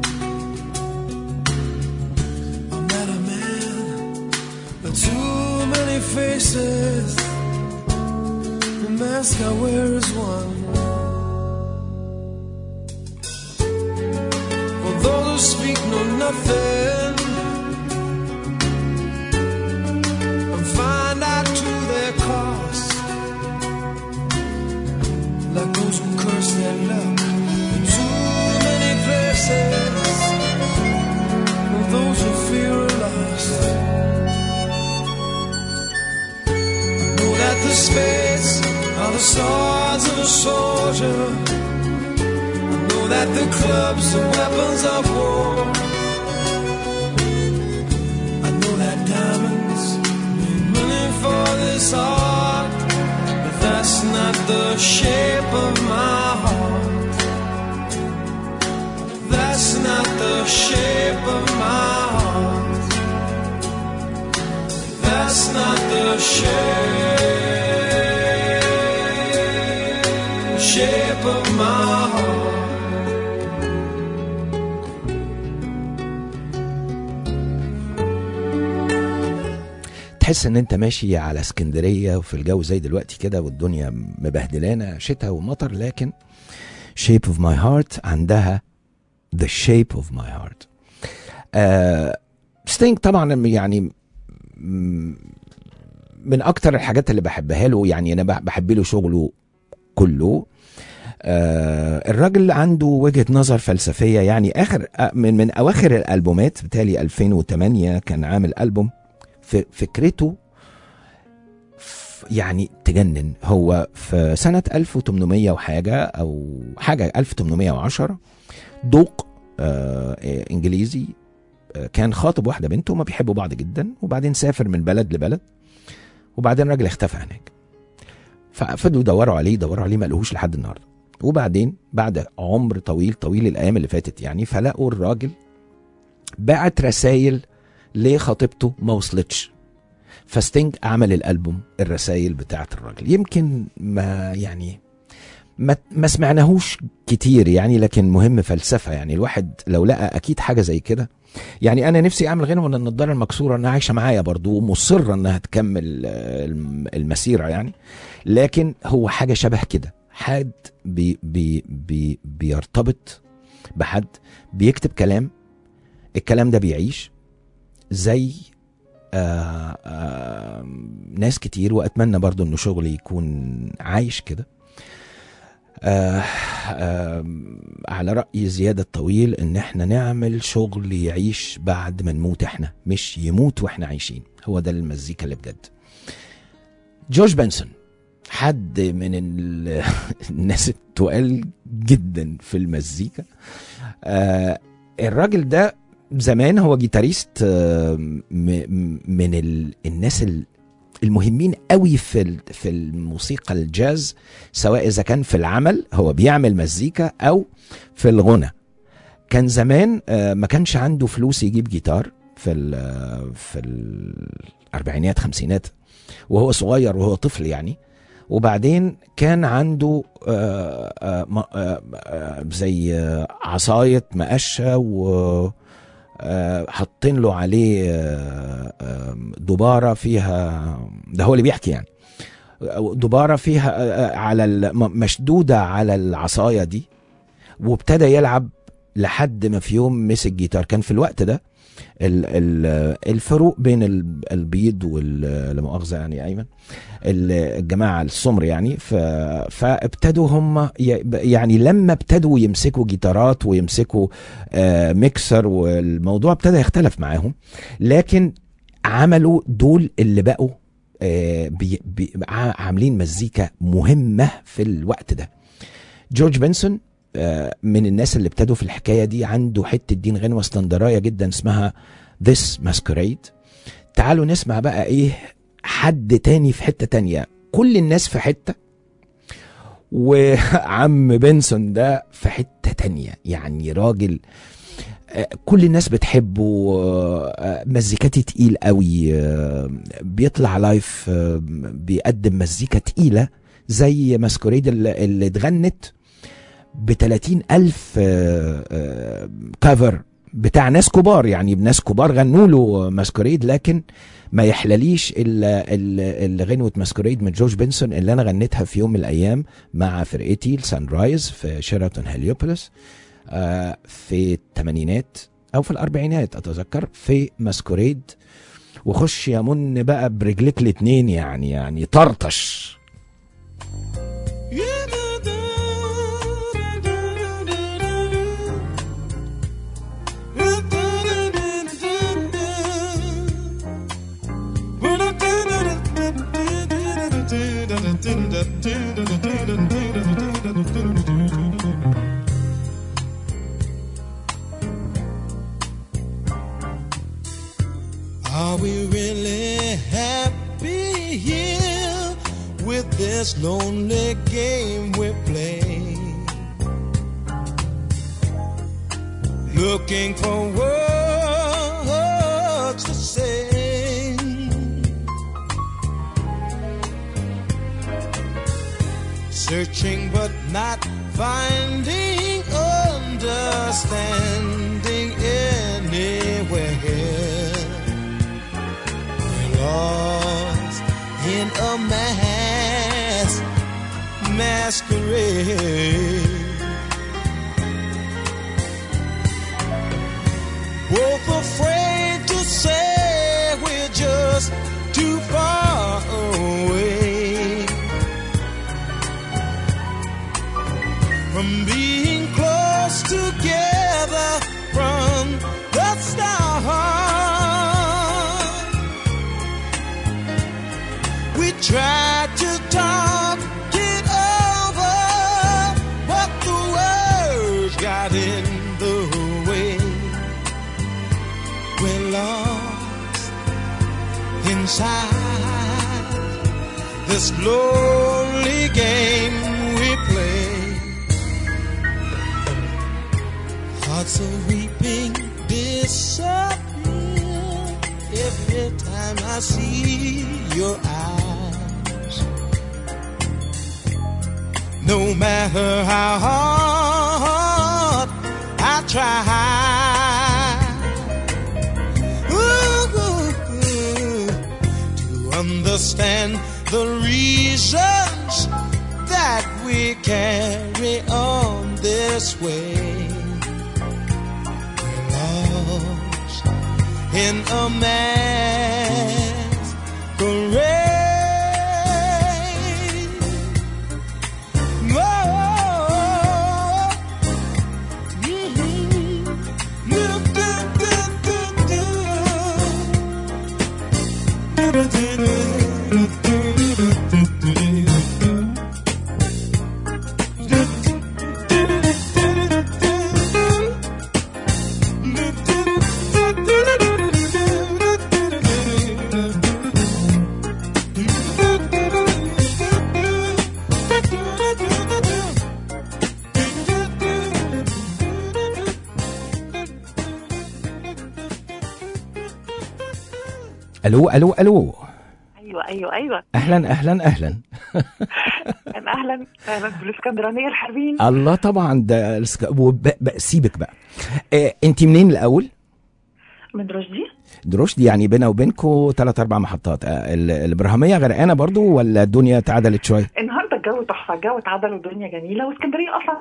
I'm not a man with too many faces. The mask I wear is one. For those who speak know nothing. and find out to their cost. Like those who curse their luck in too many places, or those who fear are lost. I know that the spades are the swords of a soldier. I know that the clubs are weapons of war. I know that diamonds need money for this art, but that's not the shape of my heart. That's not the shape of my heart. That's not the shape, shape of my heart. تحس ان انت ماشي على اسكندريه وفي الجو زي دلوقتي كده والدنيا مبهدلانا شتاء ومطر لكن shape of my heart عندها the shape of my heart آه ستينج طبعا يعني م- من اكتر الحاجات اللي بحبها له يعني انا بح- بحب له شغله كله آه الراجل عنده وجهة نظر فلسفية يعني اخر آه، من من اواخر الالبومات بتالي 2008 كان عامل البوم في فكرته ف- يعني تجنن هو في سنة 1800 وحاجة أو حاجة 1810 دوق آه آه، إنجليزي آه كان خاطب واحدة بنته وما بيحبوا بعض جدا وبعدين سافر من بلد لبلد وبعدين الراجل اختفى هناك ففضلوا يدوروا عليه يدوروا عليه ما لقوهوش لحد النهارده وبعدين بعد عمر طويل طويل الايام اللي فاتت يعني فلقوا الراجل بعت رسائل لخطيبته ما وصلتش فستينج عمل الالبوم الرسائل بتاعت الراجل يمكن ما يعني ما, ما سمعناهوش كتير يعني لكن مهم فلسفه يعني الواحد لو لقى اكيد حاجه زي كده يعني انا نفسي اعمل غنوه من النضاره المكسوره انها عايشه معايا برضو ومصره انها تكمل آه، الم- المسيره يعني لكن هو حاجه شبه كده حد بي بي بي بيرتبط بحد بيكتب كلام الكلام ده بيعيش زي آه آه ناس كتير واتمنى برضو انه شغلي يكون عايش كده آه آه على رأي زياد الطويل ان احنا نعمل شغل يعيش بعد ما نموت احنا مش يموت واحنا عايشين هو ده المزيكا اللي بجد جورج بنسون حد من ال- الناس التقال جدا في المزيكا آه الراجل ده زمان هو جيتاريست آه، م- م- من ال- الناس ال- المهمين قوي في ال- في الموسيقى الجاز سواء اذا كان في العمل هو بيعمل مزيكا او في الغنى كان زمان آه، ما كانش عنده فلوس يجيب جيتار في ال في الاربعينات خمسينات وهو صغير وهو طفل يعني وبعدين كان عنده آه، آه، م- آه، آه، زي آه، عصاية مقشة و آه، حاطين له عليه آه، آه، دبارة فيها ده هو اللي بيحكي يعني دبارة فيها آه، آه، على ال- م- مشدودة على العصاية دي وابتدى يلعب لحد ما في يوم مسك جيتار كان في الوقت ده ال- ال- الفروق بين ال- البيض وال لا مؤاخذه يعني يا ايمن ال- الجماعه السمر يعني ف... فابتدوا هم ي- يعني لما ابتدوا يمسكوا جيتارات ويمسكوا آه، ميكسر والموضوع ابتدى يختلف معاهم لكن عملوا دول اللي بقوا آه، بي... بي... ع- عاملين مزيكا مهمه في الوقت ده جورج بنسون آه، من الناس اللي ابتدوا في الحكايه دي عنده حته دين غنوه اسكندرايه جدا اسمها This Masquerade تعالوا نسمع بقى ايه حد تاني في حته تانية كل الناس في حته وعم بنسون ده في حته تانية يعني راجل آه، كل الناس بتحبه آه، مزيكاتي تقيل قوي آه، بيطلع لايف آه، بيقدم مزيكا تقيلة زي ماسكوريد اللي اللي اتغنت ب 30 ألف آه، آه، كفر بتاع ناس كبار يعني ناس كبار غنوا له ماسكوريد لكن ما يحلليش الا الا- الا غنوه ماسكوريد من جورج بنسون اللي انا غنيتها في يوم من الايام مع فرقتي السان رايز في شيراتون هليوبوليس آه، في الثمانينات او في الاربعينات اتذكر في ماسكوريد وخش يا من بقى برجليك الاتنين يعني يعني طرطش Are we really happy here with this lonely game we play? Looking for words to say. Searching but not finding understanding anywhere lost in a mass masquerade. Both afraid to say we're just too far away from being close together from the start. We tried to talk it over, but the words got in the way. We're lost inside this lonely game we play. Hearts are weeping disappear every time I see your eyes. No matter how hard I try, understand the reasons that we carry on this way. We're lost in a masquerade. Oh, mhm. Do, do, do, do, الو الو الو ايوه ايوه ايوه اهلا اهلا اهلا اهلا اهلا اهلا بالاسكندرانيه الحلوين الله طبعا ده السك- وب- ب- سيبك بقى آه انت منين الاول من رشدي دروشدي يعني بينا وبينكم ثلاث اربع محطات آه ال- الابراهيميه غرقانه برضو ولا الدنيا اتعدلت شويه النهارده الجو تحفه الجو اتعدل والدنيا جميله واسكندريه اصلا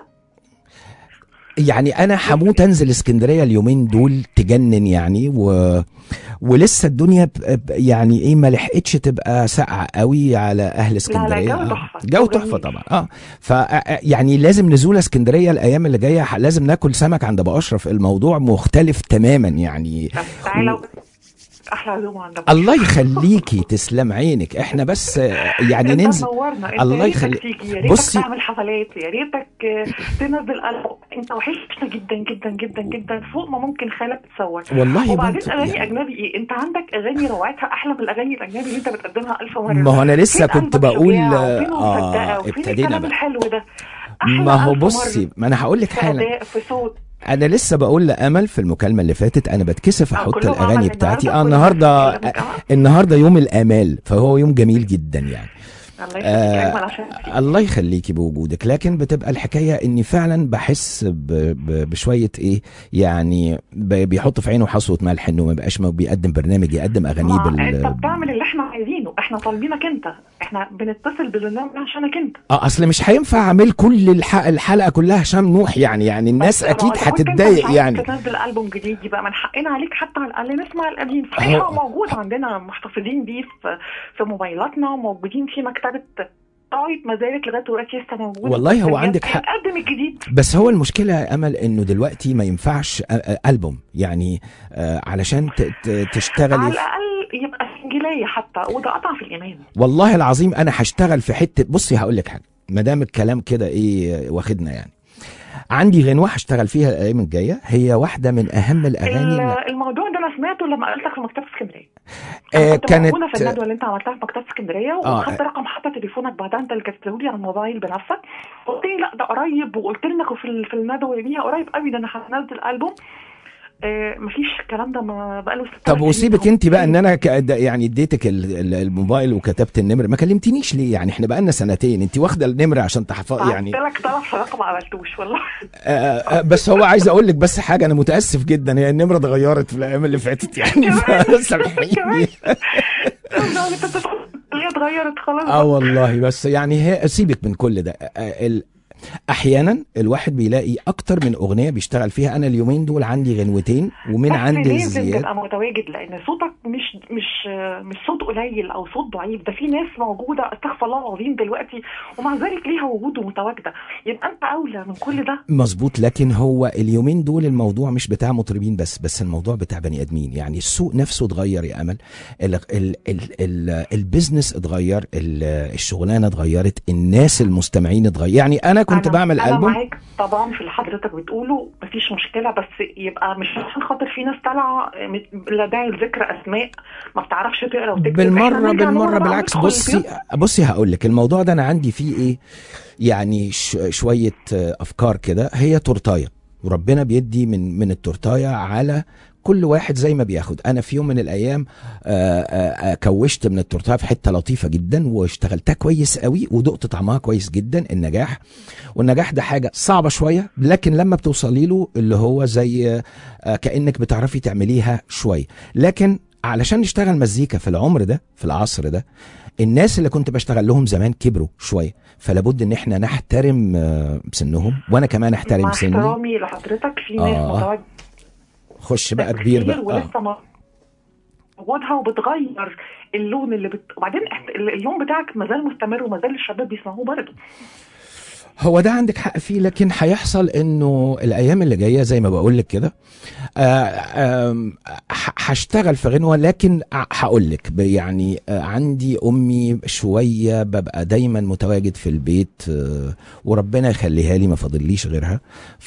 يعني انا هموت انزل اسكندريه اليومين دول تجنن يعني و... ولسه الدنيا ب... ب- يعني ايه ما لحقتش تبقى ساقعه قوي على اهل اسكندريه جو آه. تحفة، جو جو تحفه جميل. طبعا اه ف آه، يعني لازم نزول اسكندريه الايام اللي جايه ح- لازم ناكل سمك عند ابو اشرف الموضوع مختلف تماما يعني طب تعالوا احلى عزومه عند أبو الله يخليكي تسلم عينك احنا بس آه، يعني انت ننزل منورنا انت الله يا ريتك يخلي- تيجي يا ريتك بصي- تعمل حفلات يا ريتك آه، تنزل ألبوم انت وحشنا جدا جدا جدا جدا فوق ما ممكن خيالك تصور والله وبعدين بنت- اغاني يعني- اجنبي ايه انت عندك اغاني روعتها احلى من الاغاني الاجنبي اللي انت بتقدمها الف مره ما هو أنا لسه فين كنت قلبك بقول، شجاع؟ وفين آه، مصدقة؟ وفين ابتدينا الكلام بقى. الحلو ده أحلى ما هو ألف بصي مرة. ما انا هقول لك في حالا اداء في صوت انا لسه بقول لامل في المكالمه اللي فاتت انا بتكسف آه، احط كلهم الاغاني عمل بتاعتي اه النهاردة النهارده كلهم بيتكلموا كمان. النهارده يوم الامال فهو يوم جميل جدا يعني الله يخليك آه اجمل عشان الله يخليكي بوجودك لكن بتبقى الحكايه اني فعلا بحس ب ب بشويه ايه يعني ب- بيحط في عينه حصوه ملح انه ما يبقاش ما بيقدم برنامج يقدم اغانيه ما انت بال بتعمل اللي احنا عايزينه احنا طالبينك انت احنا بنتصل بالبرنامج عشانك انت اه اصل مش هينفع اعمل كل الح... الحلقه كلها هشام نوح يعني يعني الناس بس ما اكيد هو إذا كنت أنت هتتضايق مش عايز يعني تنزل البوم جديد يبقى من حقنا عليك حتى على الاقل نسمع القديم صحيح هو- هو موجود عندنا محتفظين بيه في في موبايلاتنا وموجودين في مكتبه طايب ما زالت لغايه دلوقتي لسه موجوده والله هو بس عندك حق. نقدم الجديد بس هو المشكلة يا أمل إنه دلوقتي ما ينفعش أ- أ- ألبوم يعني آه، علشان ت- ت- على تشتغلي في- الاقل يبقى سنجلايه حتى وده قطع في الايمان والله العظيم أنا هشتغل في حتة بصي هقول لك حاجة ما دام الكلام كده إيه واخدنا يعني عندي غنوة هشتغل فيها الأيام الجاية هي واحدة من أهم الأغاني اللي ال- الموضوع ده انا سمعته لما قابلتك في مكتبه اسكندريه آه، أنا كنت كانت موجوده في الندوه اللي انت عملتها في مكتبه اسكندريه آه. وخدت رقم حتى تليفونك بعدها انت اللي كتبته لي على الموبايل بنفسك قلت لي لا ده قريب وقلت لك في ال- في الندوه دي قريب قوي ده انا هنزل البوم آه مفيش الكلام ده ما بقاله ست طب سنين. وسيبك انت بقى ان انا ك- ده يعني اديتك ال- ال- الموبايل وكتبت النمره ما كلمتنيش ليه يعني احنا بقالنا سنتين انت واخده النمره عشان تحفظ يعني بعت لك طلب صداقه ما عملتوش والله آه، آه، بس هو عايز اقول لك بس حاجه انا متاسف جدا هي النمره اتغيرت في الايام اللي فاتت يعني سامحيني كمان. لا، انت بتدخل هي اتغيرت خلاص اه والله بس يعني هي سيبك من كل ده آه، ال- احيانا الواحد بيلاقي اكتر من اغنيه بيشتغل فيها انا اليومين دول عندي غنوتين ومن بس عندي لازم زياد تبقى متواجد لان صوتك مش مش مش صوت قليل او صوت ضعيف ده في ناس موجوده استغفر الله العظيم دلوقتي ومع ذلك ليها وجود ومتواجده يبقى انت اولى من كل ده مظبوط لكن هو اليومين دول الموضوع مش بتاع مطربين بس بس الموضوع بتاع بني ادمين يعني السوق نفسه اتغير يا امل ال ال ال ال البيزنس اتغير ال- الشغلانه اتغيرت الناس المستمعين اتغير يعني انا كنت أنا بعمل أنا البوم معاك طبعا في اللي حضرتك بتقوله مفيش مشكله بس يبقى مش عشان خاطر في ناس طالعه مت- لا داعي لذكر اسماء ما بتعرفش تقرا وتكتب إحنا بالمره نرجع بالمره لورا بقى بالعكس ندخل بصي البيوت. بصي هقول لك الموضوع ده انا عندي فيه ايه يعني ش شويه آه، افكار كده هي تورتايه وربنا بيدي من من التورتايه على كل واحد زي ما بياخد انا في يوم من الايام آه، آه، آه، كوشت من التورتايه في حته لطيفه جدا واشتغلتها كويس قوي ودقت طعمها كويس جدا النجاح والنجاح ده حاجه صعبه شويه لكن لما بتوصلي له اللي هو زي آه، كانك بتعرفي تعمليها شويه لكن علشان نشتغل مزيكا في العمر ده في العصر ده الناس اللي كنت بشتغل لهم زمان كبروا شويه فلابد ان احنا نحترم آه، سنهم وانا كمان مع احترم سني احترامي لحضرتك في ناس آه. متواجده خش بقى كبير بقى آه. ولسه ما وجودها وبتغير اللون اللي بت... وبعدين إحت- اللون بتاعك ما زال مستمر وما زال الشباب بيسمعوه برضه هو ده عندك حق فيه لكن هيحصل انه الايام اللي جايه زي ما بقول لك كده آه، آم، ح- هشتغل في غنوه لكن هقول لك يعني آه، عندي امي شويه ببقى دايما متواجد في البيت آه، وربنا يخليها لي ما فاضليش غيرها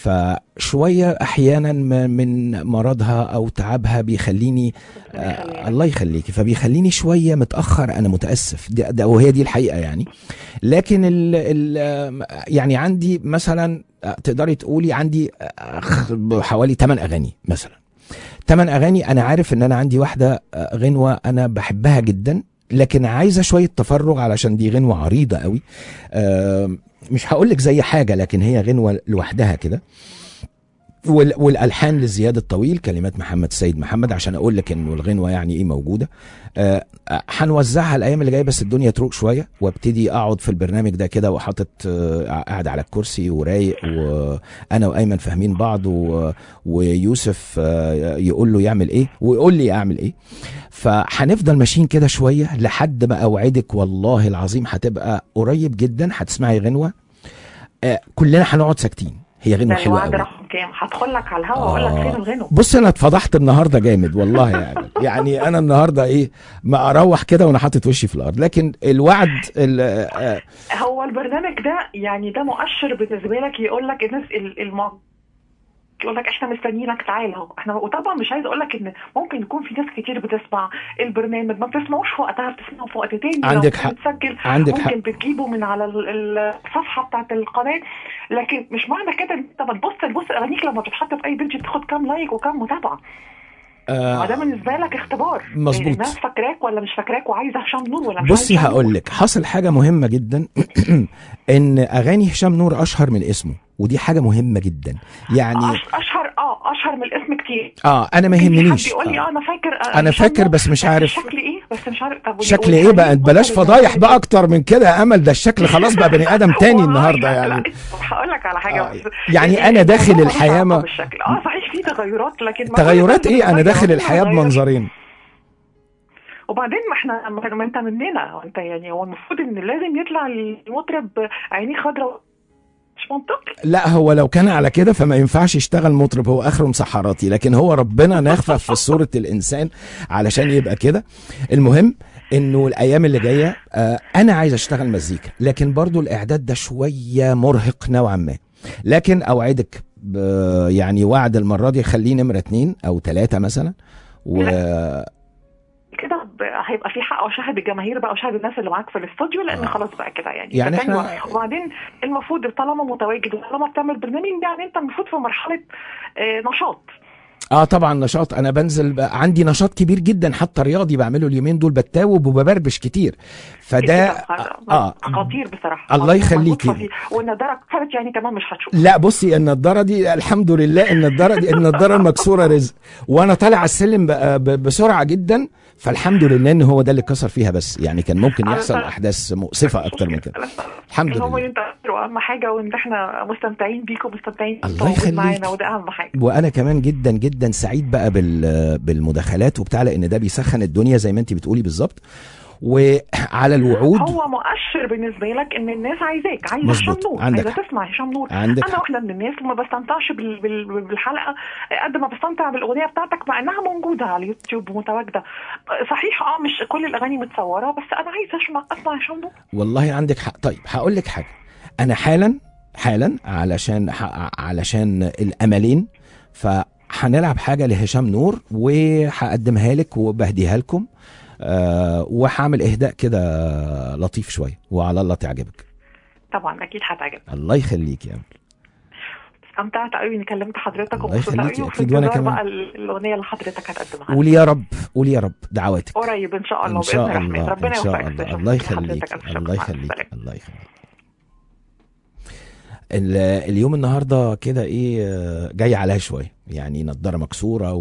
فشويه احيانا م- من مرضها او تعبها بيخليني آه الله يخليكي فبيخليني شويه متاخر انا متاسف ده, ده وهي دي الحقيقه يعني لكن ال ال يعني عندي مثلا آه، تقدري تقولي عندي آه، حوالي 8 اغاني مثلا 8 اغاني انا عارف ان انا عندي واحده آه، غنوه انا بحبها جدا لكن عايزه شويه تفرغ علشان دي غنوه عريضه قوي آه، مش هقول لك زي حاجه لكن هي غنوه لوحدها كده وال- والالحان لزياد الطويل كلمات محمد سيد محمد عشان اقول لك انه الغنوه يعني ايه موجوده آه، آه، هنوزعها الايام اللي جايه بس الدنيا تروق شويه وابتدي اقعد في البرنامج ده كده وحاطط آه، قاعد على الكرسي ورايق وانا وايمن فاهمين بعض و- ويوسف آه، يقول له يعمل ايه ويقول لي اعمل ايه فهنفضل ماشيين كده شويه لحد ما اوعدك والله العظيم هتبقى قريب جدا هتسمعي غنوه آه، كلنا هنقعد ساكتين هي غنوه ده حلوه الوعد قوي رقم كام هدخل لك على الهوا واقول لك آه. فين الغنو بص انا اتفضحت النهارده جامد والله يعني يعني انا النهارده ايه ما اروح كده وانا حاطط وشي في الارض لكن الوعد ال- آه، هو البرنامج ده يعني ده مؤشر بالنسبه لك يقول لك الناس ال- الم... يقول لك احنا مستنيينك تعالى اهو احنا وطبعا مش عايز اقول لك ان ممكن يكون في ناس كتير بتسمع البرنامج ما بتسمعوش في وقتها بتسمعه في وقت تاني لو عندك كان حق. متسجل عندك ممكن حق. بتجيبه من على ال- ال- الصفحه بتاعت القناه لكن مش معنى كده ان انت بتبص تبص اغانيك لما بتتحط في اي بيج بتاخد كام لايك وكام متابعه ما ده آه بالنسبه لك اختبار مظبوط. الناس فاكراك ولا مش فاكراك وعايزه هشام نور ولا مش بصي عايزة هشام هقول نور. لك حصل حاجه مهمه جدا ان اغاني هشام نور اشهر من اسمه ودي حاجه مهمه جدا يعني أش- اشهر اه اشهر من الاسم كتير اه انا ما في حد يهمنيش يقول لي آه. اه انا فاكر آه، أنا هشام فاكر نور، بس مش عارف. شكل ايه بس مش عارف طب شكل والحقيقة ايه بقى بلاش بص فضايح بالنسبة بقى لي- اكتر من كده يا امل ده الشكل خلاص بقى بني ادم تاني والله النهارده لا، يعني لا، هقول لك على حاجه آه، بس يعني أنا ال- داخل الموضوع ملوش الحياة علاقة ما- بالشكل اه صحيح في تغيرات لكن ما تغيرات كل ايه انا الناس داخل بتتغير. الحياه بمنظرين وبعدين ما احنا ما ما انت مننا انت يعني هو المفروض ان لازم يطلع المطرب عينيه خضراء مش منطقي لا هو لو كان على كده فما ينفعش يشتغل مطرب هو اخره مسحراتي لكن هو ربنا نخفف في صورة الانسان علشان يبقى كده المهم انه الايام اللي جايه آه انا عايز اشتغل مزيكا لكن برضو الاعداد ده شويه مرهق نوعا ما لكن اوعدك ب- يعني وعد المره دي خليه نمره اتنين او ثلاثه مثلا و كده ب- هيبقى في حق وشاهد الجماهير بقى وشاهد الناس اللي معاك في الاستوديو لان آه. خلاص بقى كده يعني يعني ده تاني إحنا- واحد. وبعدين المفروض طالما متواجد وطالما بتعمل برنامج يعني انت المفروض في مرحله آه، نشاط اه طبعا نشاط انا بنزل بقى عندي نشاط كبير جدا حتى رياضي بعمله اليومين دول بتاوب وببربش كتير فده اه خطير بصراحه الله خطير، يخليكي. مظبوط فيه. والنضاره اتكسرت يعني كمان مش هتشوف لا بصي النضاره دي الحمد لله النضاره دي النضاره المكسوره رزق وانا طالع على السلم بقى ب- بسرعه جدا فالحمد لله ان هو ده اللي اتكسر فيها بس يعني كان ممكن يحصل احداث مؤسفه اكتر من كده الحمد المهم ان لله انت اهم حاجه وان احنا مستمتعين بيك ومستمتعين الله بالتواجد يخليك. معانا وده اهم حاجه وانا كمان جدا جدا سعيد بقى بال بالمداخلات وبتاع لان ده بيسخن الدنيا زي ما انت بتقولي بالظبط وعلى الوعود هو مؤشر بالنسبه لك ان الناس عايزاك عايزه مظبوط. هشام نور عندك عايزه حق. تسمع هشام نور عندك انا حق. واحده من الناس ما بستمتعش بال... بال... بالحلقه قد ما بستمتع بالاغنيه بتاعتك مع انها موجوده على اليوتيوب ومتواجده صحيح اه مش كل الاغاني متصوره بس انا عايزه اسمع اسمع هشام نور والله عندك حق طيب هقول لك حاجه انا حالا حالا علشان ح- علشان الاملين فهنلعب حاجه لهشام نور وهقدمها لك وبهديها لكم آه وهعمل اهداء كده لطيف شويه وعلى الله تعجبك طبعا اكيد هتعجبك الله يخليك يا أمل. استمتعت قوي اني كلمت حضرتك الله ومبسوطه يخليكي، قوي وفي أكيد وأنا انتظار كمان. بقى ال- الاغنيه اللي حضرتك هتقدمها قولي يا رب قولي يا رب دعواتك قريب ان شاء الله ان شاء باذن الرحمن الله ربنا ان شاء يوفقك الله شكراً الله لحضرتك. يخليك ألف شكر. الله مع يخليك السلامة. الله يخليك ال- اليوم النهارده كده ايه آه، جاي عليها شويه يعني نضاره مكسوره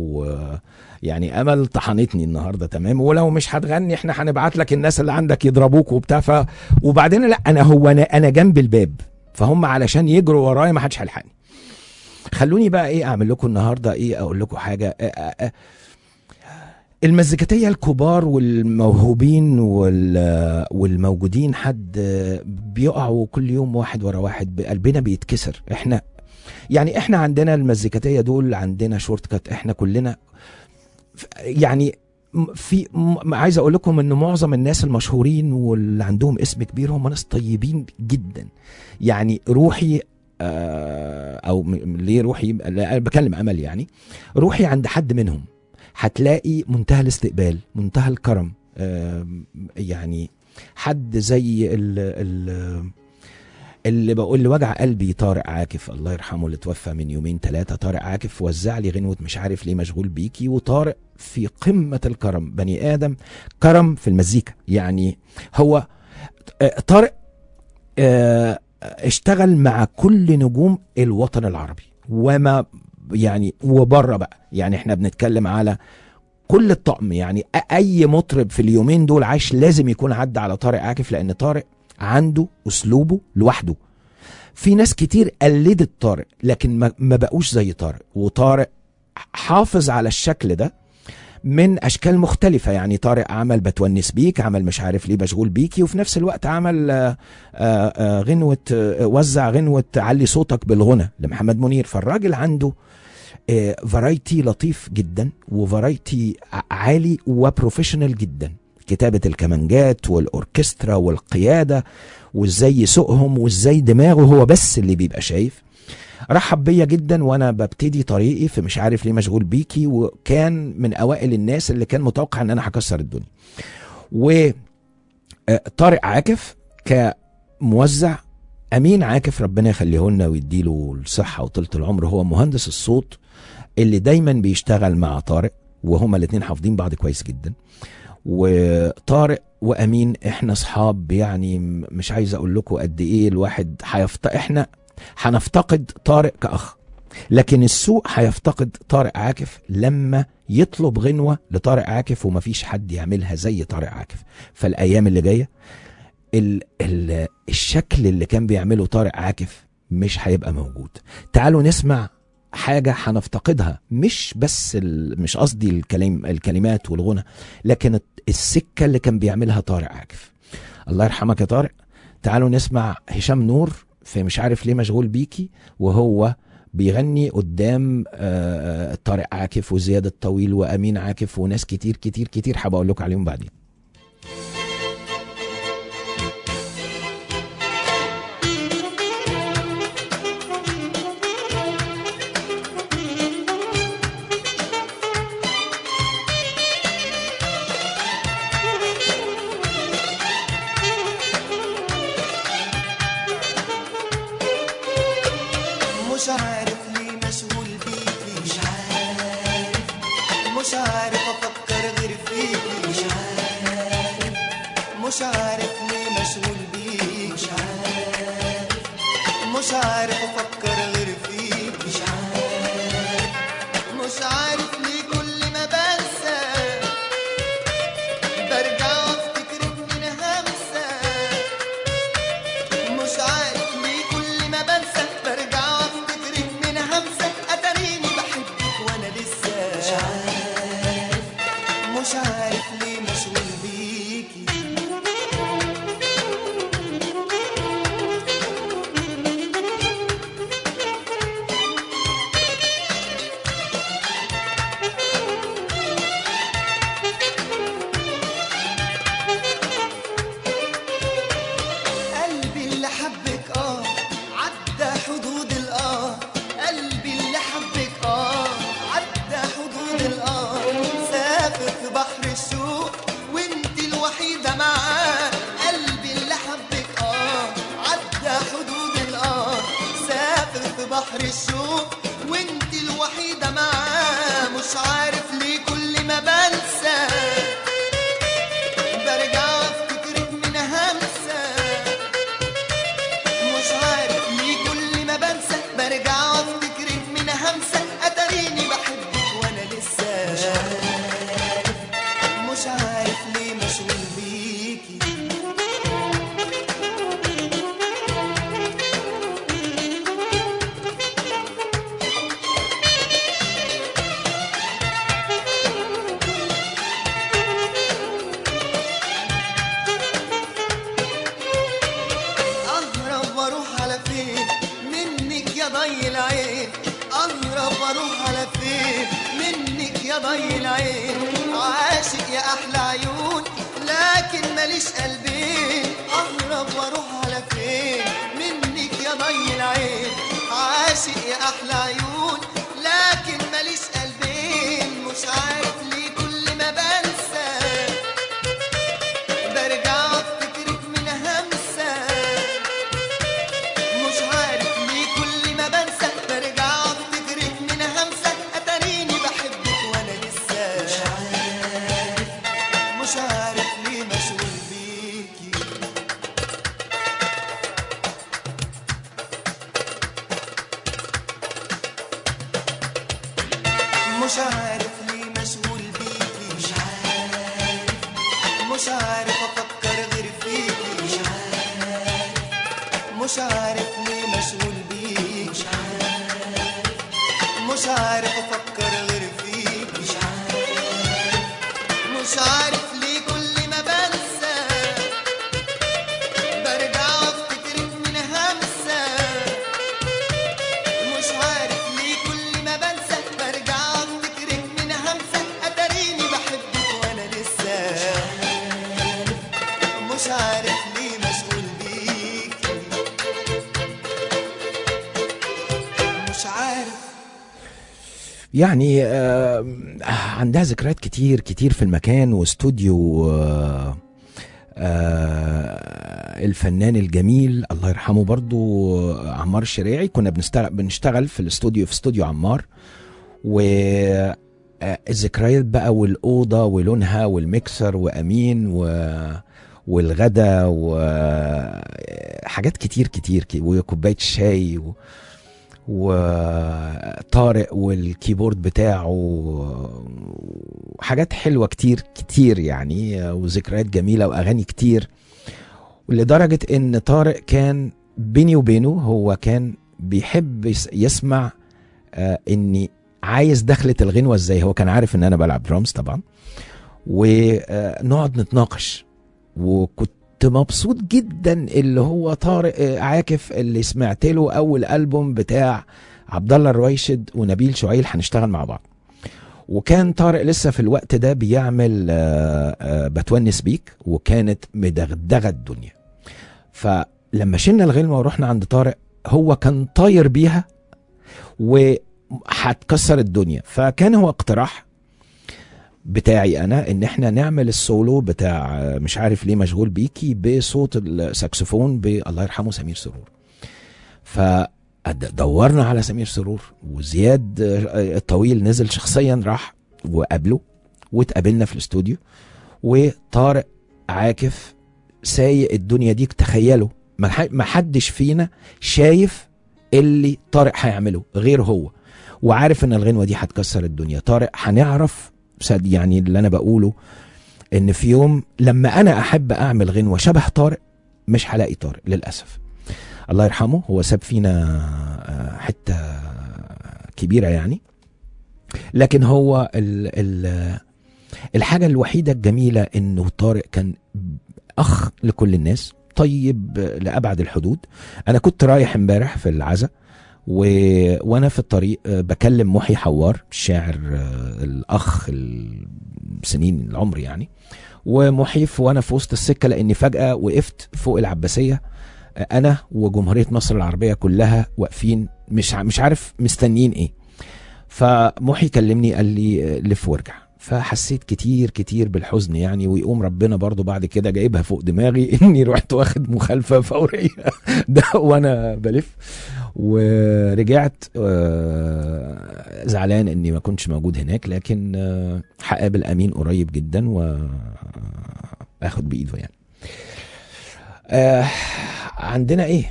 ويعني امل طحنتني النهارده تمام ولو مش هتغني احنا هنبعت لك الناس اللي عندك يضربوك وبتاع ف وبعدين لا انا هو انا انا جنب الباب فهم علشان يجروا ورايا ما حدش هيلحقني خلوني بقى ايه اعمل لكم النهارده ايه اقول لكم حاجه آه، آه، آه، المزيكاتيه الكبار والموهوبين وال- والموجودين حد بيقعوا كل يوم واحد ورا واحد قلبنا بيتكسر احنا يعني احنا عندنا المزيكاتيه دول عندنا شورت كات احنا كلنا ف- يعني م- في م- عايز اقول لكم ان معظم الناس المشهورين واللي عندهم اسم كبير هم ناس طيبين جدا يعني روحي آه، او م- ليه روحي لا، انا بكلم امل يعني روحي عند حد منهم هتلاقي منتهى الاستقبال منتهى الكرم آم، يعني حد زي ال ال اللي بقول اللي وجع قلبي طارق عاكف الله يرحمه اللي توفى من يومين ثلاثة طارق عاكف وزع لي غنوة مش عارف ليه مشغول بيكي وطارق في قمة الكرم بني آدم كرم في المزيكا يعني هو آه، طارق آه، اشتغل مع كل نجوم الوطن العربي وما يعني وبره بقى يعني احنا بنتكلم على كل الطقم يعني أ- اي مطرب في اليومين دول عايش لازم يكون عدى على طارق عاكف لان طارق عنده اسلوبه لوحده في ناس كتير قلدت طارق لكن ما, ما بقوش زي طارق وطارق حافظ على الشكل ده من اشكال مختلفه يعني طارق عمل بتونس بيك عمل مش عارف ليه مشغول بيكي وفي نفس الوقت عمل آه، آه، آه، غنوه آه، وزع غنوه علي صوتك بالغنى لمحمد منير فالراجل عنده فرايتي لطيف جدا وفرايتي عالي وبروفيشنال جدا كتابة الكمانجات والأوركسترا والقيادة وازاي يسوقهم وازاي دماغه هو بس اللي بيبقى شايف رحب بيا جدا وانا ببتدي طريقي في مش عارف ليه مشغول بيكي وكان من اوائل الناس اللي كان متوقع ان انا هكسر الدنيا و آه، طارق عاكف كموزع امين عاكف ربنا يخليه لنا ويديله الصحه وطولة العمر هو مهندس الصوت اللي دايما بيشتغل مع طارق وهما الاثنين حافظين بعض كويس جدا وطارق وامين احنا اصحاب يعني م- مش عايز اقول لكم قد ايه الواحد هيفت احنا هنفتقد طارق كاخ لكن السوق هيفتقد طارق عاكف لما يطلب غنوه لطارق عاكف ومفيش حد يعملها زي طارق عاكف فالايام اللي جايه ال ال الشكل اللي كان بيعمله طارق عاكف مش هيبقى موجود تعالوا نسمع حاجة هنفتقدها مش بس ال... مش قصدي الكلام الكلمات والغنى لكن السكة اللي كان بيعملها طارق عاكف الله يرحمك يا طارق تعالوا نسمع هشام نور في مش عارف ليه مشغول بيكي وهو بيغني قدام آه، طارق عاكف وزياد الطويل وامين عاكف وناس كتير كتير كتير هبقول لكم عليهم بعدين مش عارف ليه مشغول بيكي مش عارف مش عارف افكر غير فيكي مش عارف مش عارف ليه مشغول بيكي مش عارف مش عارف افكر غير فيكي مش عارف مش عارف ليه كل ما بنسى برجع افتكرك من همسه مش عارف ليه كل ما بنسى برجع افتكرك من همسة اتاريني بحبك وانا لسه مش عارف مش عارف ليه مشغول بيكي قلبي اللي حبك اه عدى حدود الاه قلبي اللي حبك اه عدى حدود الاه سافر في بحر الشوق وانت الوحيدة معاه قلبي اللي حبك اه عدى حدود الاه سافر في بحر الشوق وانت الوحيدة معاه مش عارف ليه كل ما بنسى برجع افتكرك من همسه مش عارف ليه كل ضي العين اهرب واروح على فين منك يا ضي العين عاشق يا احلى عيون لكن ماليش قلبين اهرب واروح على فين منك يا ضي العين عاشق يا احلى عيون لكن ماليش قلبين مش عارف ليه كل ما بنسى برجع افتكرك من همسه مش عارف ليه كل ما بنسى برجع افتكرك من همسة اتاريني بحبك وانا لسه مش عارف مش عارف ليه مشغول بيكي مش عارف ليه مشغول بيكي مش عارف مش عارف افكر غير فيكي مش عارف مش عارف ليه مشغول بيك مش عارف مش عارف افكر غير فيك مش عارف مش عارف ليه كل ما بنسى برجع افتكرك من همسة مش عارف ليه كل ما بنسى برجع افتكرك من همسة اتاريني بحبك وانا لسه مش عارف ليه مشغول بيكي مش عارف يعني آه عندها ذكريات كتير كتير في المكان واستوديو آه آه الفنان الجميل الله يرحمه برضو آه، عمار الشريعي كنا بنشتغل بنشتغل في الاستوديو في استوديو عمار و آه، الذكريات بقى والأوضة ولونها والميكسر وأمين و والغدا وحاجات كتير كتير كي- وكوباية الشاي و... وطارق والكيبورد بتاعه وحاجات حلوة كتير كتير يعني وذكريات جميلة وأغاني كتير لدرجة إن طارق كان بيني وبينه هو كان بيحب يس- يسمع آه إني عايز دخلة الغنوة إزاي هو كان عارف إن أنا بلعب درامز طبعا ونقعد نتناقش وكنت مبسوط جدا اللي هو طارق آه، عاكف اللي سمعت له اول البوم بتاع عبد الله الرويشد ونبيل شعيل هنشتغل مع بعض وكان طارق لسه في الوقت ده بيعمل آه، آه، بتونس بيك وكانت مدغدغه الدنيا فلما شلنا الغلمه ورحنا عند طارق هو كان طاير بيها وهتكسر الدنيا فكان هو اقتراح بتاعي انا ان احنا نعمل السولو بتاع آه، مش عارف ليه مشغول بيكي بصوت الساكسفون بالله يرحمه سمير سرور فدورنا على سمير سرور وزياد آه، الطويل نزل شخصيا راح وقابله واتقابلنا في الاستوديو وطارق عاكف سايق الدنيا دي تخيلوا ما ح- ما حدش فينا شايف اللي طارق هيعمله غير هو وعارف ان الغنوه دي هتكسر الدنيا طارق هنعرف صد- يعني اللي انا بقوله ان في يوم لما انا احب اعمل غنوه شبه طارق مش هلاقي طارق للاسف الله يرحمه هو ساب فينا آه، حته كبيره يعني لكن هو ال ال الحاجه الوحيده الجميله انه طارق كان اخ لكل الناس طيب لابعد الحدود انا كنت رايح امبارح في العزاء و... وانا في الطريق آه، بكلم محي حوار الشاعر آه، الاخ السنين العمر يعني ومحي في- وانا في وسط السكه لاني فجاه وقفت فوق العباسيه آه، انا وجمهوريه مصر العربيه كلها واقفين مش ع- مش عارف مستنيين ايه فمحي كلمني قال لي آه، لف وارجع فحسيت كتير كتير بالحزن يعني ويقوم ربنا برضو بعد كده جايبها فوق دماغي اني رحت واخد مخالفه فوريه ده وانا بلف ورجعت آه، زعلان اني ما كنتش موجود هناك لكن آه، هقابل امين قريب جدا واخد بايده يعني آه، عندنا ايه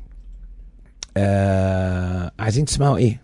آه، عايزين تسمعوا ايه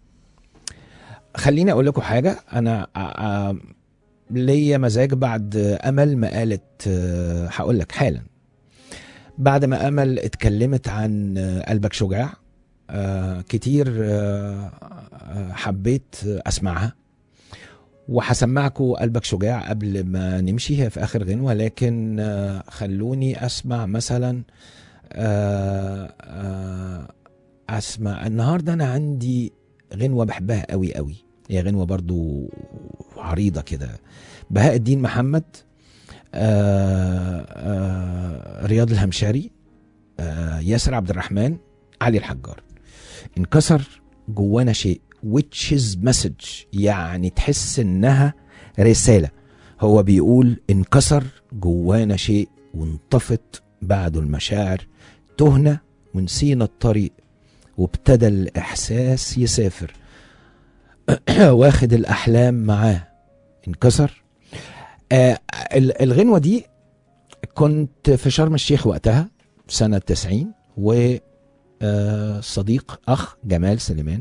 خليني اقول لكم حاجه انا آه، آه، ليا مزاج بعد امل ما قالت آه، هقول لك حالا بعد ما امل اتكلمت عن آه، قلبك شجاع آه، كتير آه، آه، حبيت اسمعها وهسمعكم قلبك شجاع قبل ما نمشي هي في اخر غنوه لكن آه، خلوني اسمع مثلا آه، آه، اسمع النهارده انا عندي غنوه بحبها قوي قوي هي غنوه برضو عريضه كده بهاء الدين محمد آه آه رياض الهمشاري آه ياسر عبد الرحمن علي الحجار انكسر جوانا شيء which is message يعني تحس انها رساله هو بيقول انكسر جوانا شيء وانطفت بعده المشاعر تهنا ونسينا الطريق وابتدى الاحساس يسافر واخد الاحلام معاه انكسر آه ال- الغنوه دي كنت في شرم الشيخ وقتها سنه 90 و آه، صديق اخ جمال سليمان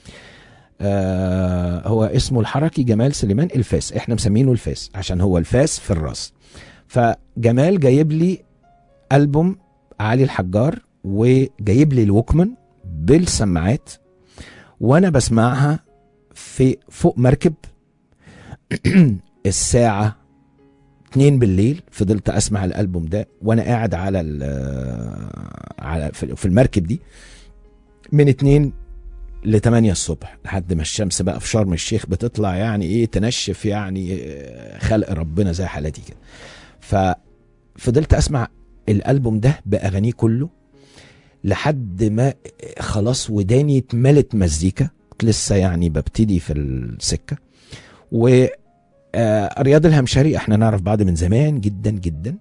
آه هو اسمه الحركي جمال سليمان الفاس احنا مسمينه الفاس عشان هو الفاس في الراس فجمال جايب لي البوم علي الحجار وجايب لي الوكمان بالسماعات وانا بسمعها في فوق مركب الساعة 2 بالليل فضلت اسمع الالبوم ده وانا قاعد على ال- على في في المركب دي من 2 ل 8 الصبح لحد ما الشمس بقى في شرم الشيخ بتطلع يعني ايه تنشف يعني آه، خلق ربنا زي حالتي كده ففضلت اسمع الالبوم ده باغانيه كله لحد ما خلاص وداني اتملت مزيكا كنت لسه يعني ببتدي في السكه و آه، رياض الهمشري احنا نعرف بعض من زمان جدا جدا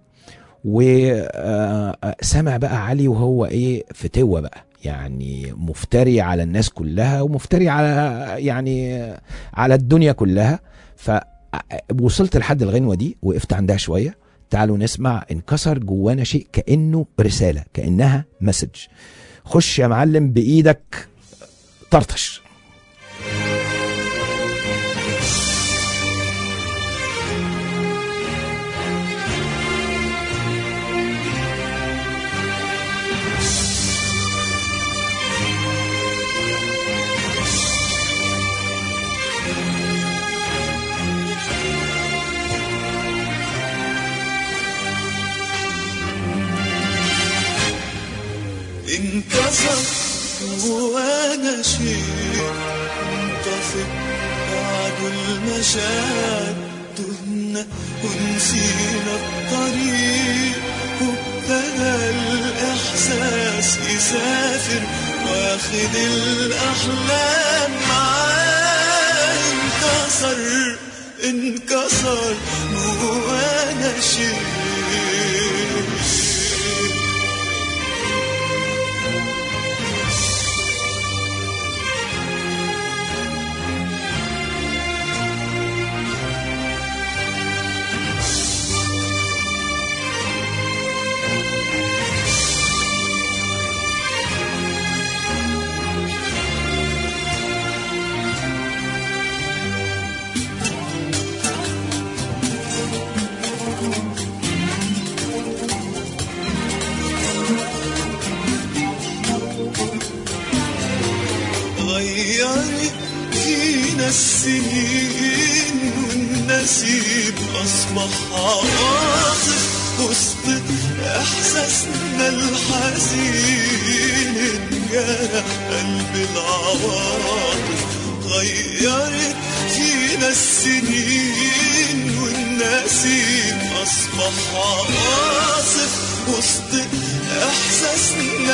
وسمع بقى علي وهو ايه فتوة بقى يعني مفتري على الناس كلها ومفتري على يعني على الدنيا كلها فوصلت لحد الغنوة دي وقفت عندها شوية تعالوا نسمع انكسر جوانا شيء كأنه رسالة كأنها مسج خش يا معلم بإيدك طرطش انكسر وانا شيء انطفت بعد المشاعر تهنا ونسينا الطريق وابتدى الاحساس يسافر واخد الاحلام معاه انكسر انكسر وانا شيء غيرت فينا السنين والنسيب أصبح عواطف وسط إحساسنا الحزين انجرح قلب العواطف غيرت فينا السنين والنسيم أصبح عواصف وسط إحساسنا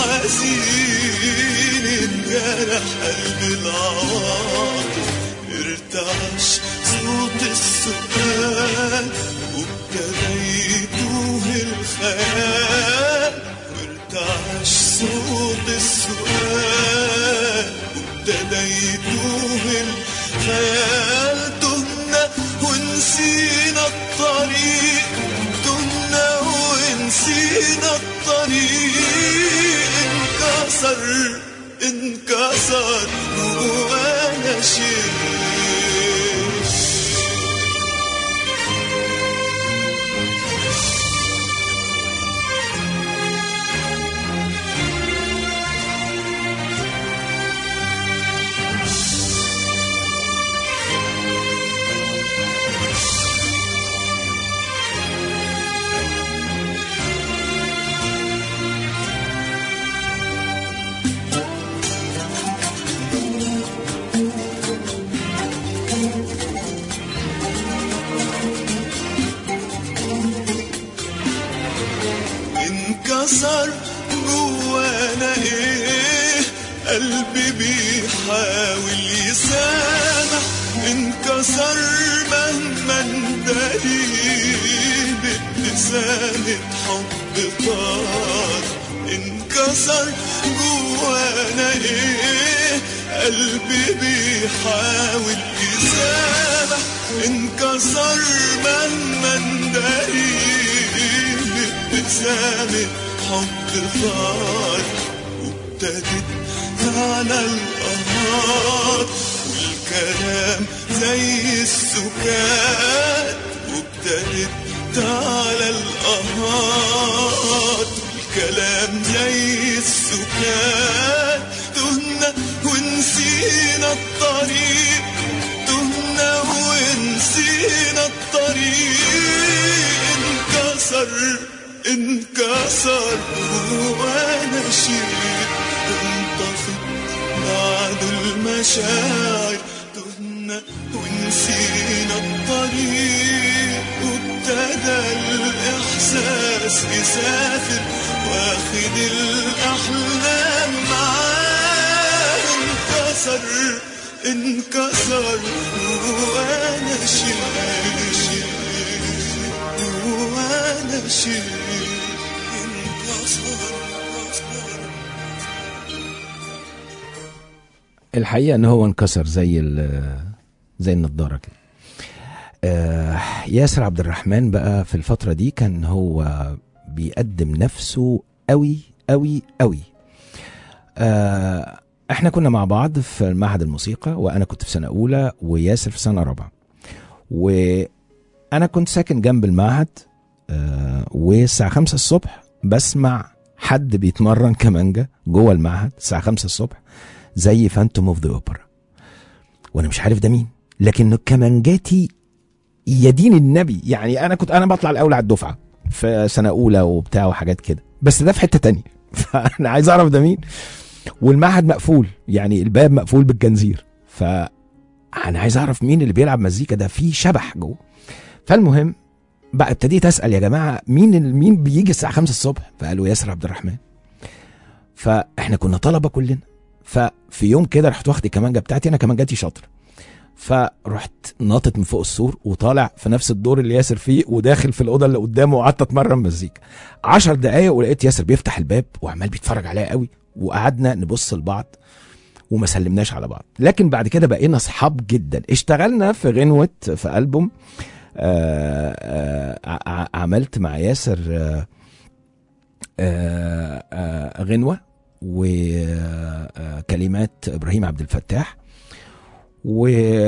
الحزين انجرح قلب العواطف ارتعش صوت السؤال وابتدى يتوه الخيال وارتعش صوت السؤال وابتدى يتوه الخيال تهنا ونسينا الطريق تهنا ونسينا الطريق انكسر انكسر جوانا شيء قلبي بيحاول يسامح انكسر مهما نداري بابتسامة حب طار انكسر جوانا ايه قلبي بيحاول يسامح انكسر مهما نداري بابتسامة حب طار وابتدت على الأنهار والكلام زي السكات وابتدت على الأنهار الكلام زي السكات تهنا ونسينا الطريق تهنا ونسينا الطريق انكسر انكسر وانا شيء انطفت بعد المشاعر تهنا ونسينا الطريق وابتدى الإحساس يسافر واخد الأحلام معاه انكسر انكسر وانا شيء وانا شيء انكسر انكسر الحقيقه ان هو انكسر زي ال- زي النضاره كده آه ياسر عبد الرحمن بقى في الفتره دي كان هو بيقدم نفسه قوي قوي قوي آه احنا كنا مع بعض في معهد الموسيقى وانا كنت في سنه اولى وياسر في سنه رابعه وانا كنت ساكن جنب المعهد آه والساعه 5 الصبح بسمع حد بيتمرن كمانجا جوه المعهد الساعه 5 الصبح زي فانتوم اوف ذا اوبرا وانا مش عارف ده مين لكن كمانجاتي يا دين النبي يعني انا كنت انا بطلع الاول على الدفعه في سنه اولى وبتاع وحاجات كده بس ده في حته تانية فانا عايز اعرف ده مين والمعهد مقفول يعني الباب مقفول بالجنزير ف انا عايز اعرف مين اللي بيلعب مزيكا ده في شبح جوه فالمهم بقى ابتديت اسال يا جماعه مين ال- مين بيجي الساعه 5 الصبح فقالوا ياسر عبد الرحمن فاحنا كنا طلبه كلنا ففي يوم كده رحت واخد الكمانجه بتاعتي انا كمانجاتي شاطر فرحت ناطط من فوق السور وطالع في نفس الدور اللي ياسر فيه وداخل في الاوضه اللي قدامه وقعدت اتمرن مزيكا عشر دقايق ولقيت ياسر بيفتح الباب وعمال بيتفرج عليا قوي وقعدنا نبص لبعض وما سلمناش على بعض لكن بعد كده بقينا اصحاب جدا اشتغلنا في غنوه في البوم آه آه ع- عملت مع ياسر آه آه آه غنوه وكلمات ابراهيم عبد الفتاح و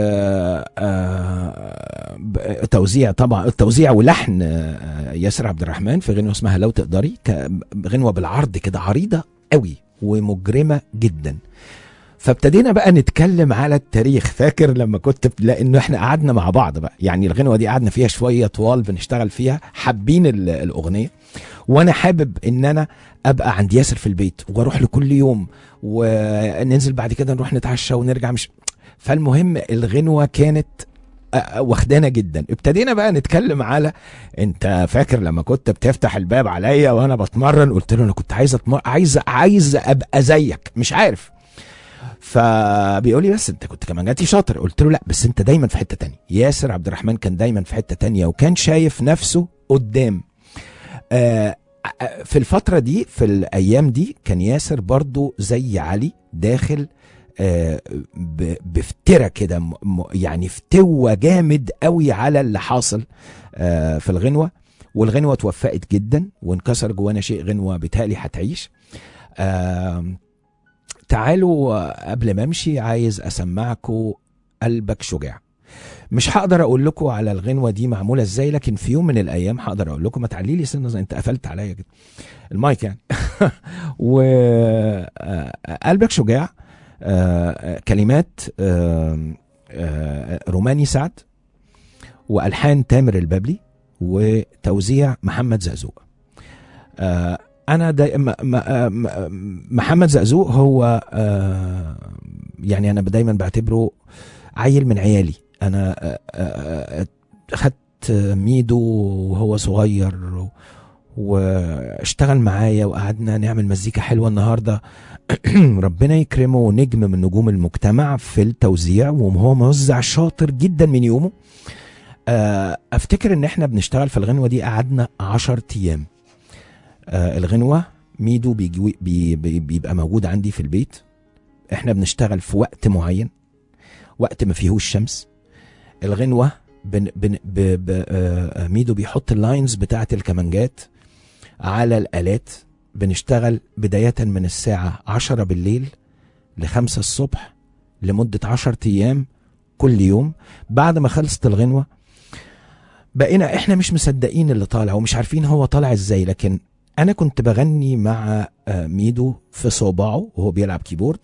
آه، ب- توزيع طبعا التوزيع ولحن آه، ياسر عبد الرحمن في غنوه اسمها لو تقدري ك- غنوه بالعرض كده عريضه قوي ومجرمه جدا فابتدينا بقى نتكلم على التاريخ فاكر لما كنت لانه احنا قعدنا مع بعض بقى يعني الغنوه دي قعدنا فيها شويه طوال بنشتغل فيها حابين ال- الاغنيه وانا حابب ان انا ابقى عند ياسر في البيت واروح له كل يوم وننزل بعد كده نروح نتعشى ونرجع مش فالمهم الغنوه كانت آه، واخدانا جدا ابتدينا بقى نتكلم على انت فاكر لما كنت بتفتح الباب عليا وانا بتمرن قلت له انا كنت عايز أتمر... عايز عايز ابقى زيك مش عارف فبيقول لي بس انت كنت كمانجاتي شاطر قلت له لا بس انت دايما في حته تانية ياسر عبد الرحمن كان دايما في حته تانية وكان شايف نفسه قدام آه آه، في الفتره دي في الايام دي كان ياسر برضو زي علي داخل آه، ب- بفترة كده م- م- يعني فتوة جامد قوي على اللي حاصل آه، في الغنوة والغنوة توفقت جدا وانكسر جوانا شيء غنوة بتالي هتعيش آم، تعالوا آه، قبل ما امشي عايز اسمعكم قلبك شجاع مش هقدر اقول لكم على الغنوه دي معموله ازاي لكن في يوم من الايام هقدر اقول لكم ما تعلي لي سنه زي انت قفلت عليا كده المايك يعني و آه، قلبك شجاع آه، آه، كلمات آه، آه، روماني سعد والحان تامر البابلي وتوزيع محمد زقزوق آه، انا دا م- م- آه، م- محمد زقزوق هو آه، يعني انا دايما بعتبره عيل من عيالي انا آه، آه، آه، خدت ميدو وهو صغير و- واشتغل معايا وقعدنا نعمل مزيكا حلوه النهارده ربنا يكرمه نجم من نجوم المجتمع في التوزيع وهو موزع شاطر جدا من يومه آه، افتكر ان احنا بنشتغل في الغنوه دي قعدنا عشر ايام آه، الغنوه ميدو بيجي بي بي بيبقى موجود عندي في البيت احنا بنشتغل في وقت معين وقت ما فيهوش شمس الغنوه بن بن ب ب آه، ميدو بيحط اللاينز بتاعه الكمانجات على الالات بنشتغل بدايه من الساعه 10 بالليل لخمسة الصبح لمده 10 ايام كل يوم بعد ما خلصت الغنوه بقينا احنا مش مصدقين اللي طالع ومش عارفين هو طالع ازاي لكن انا كنت بغني مع آه، ميدو في صوبعه وهو بيلعب كيبورد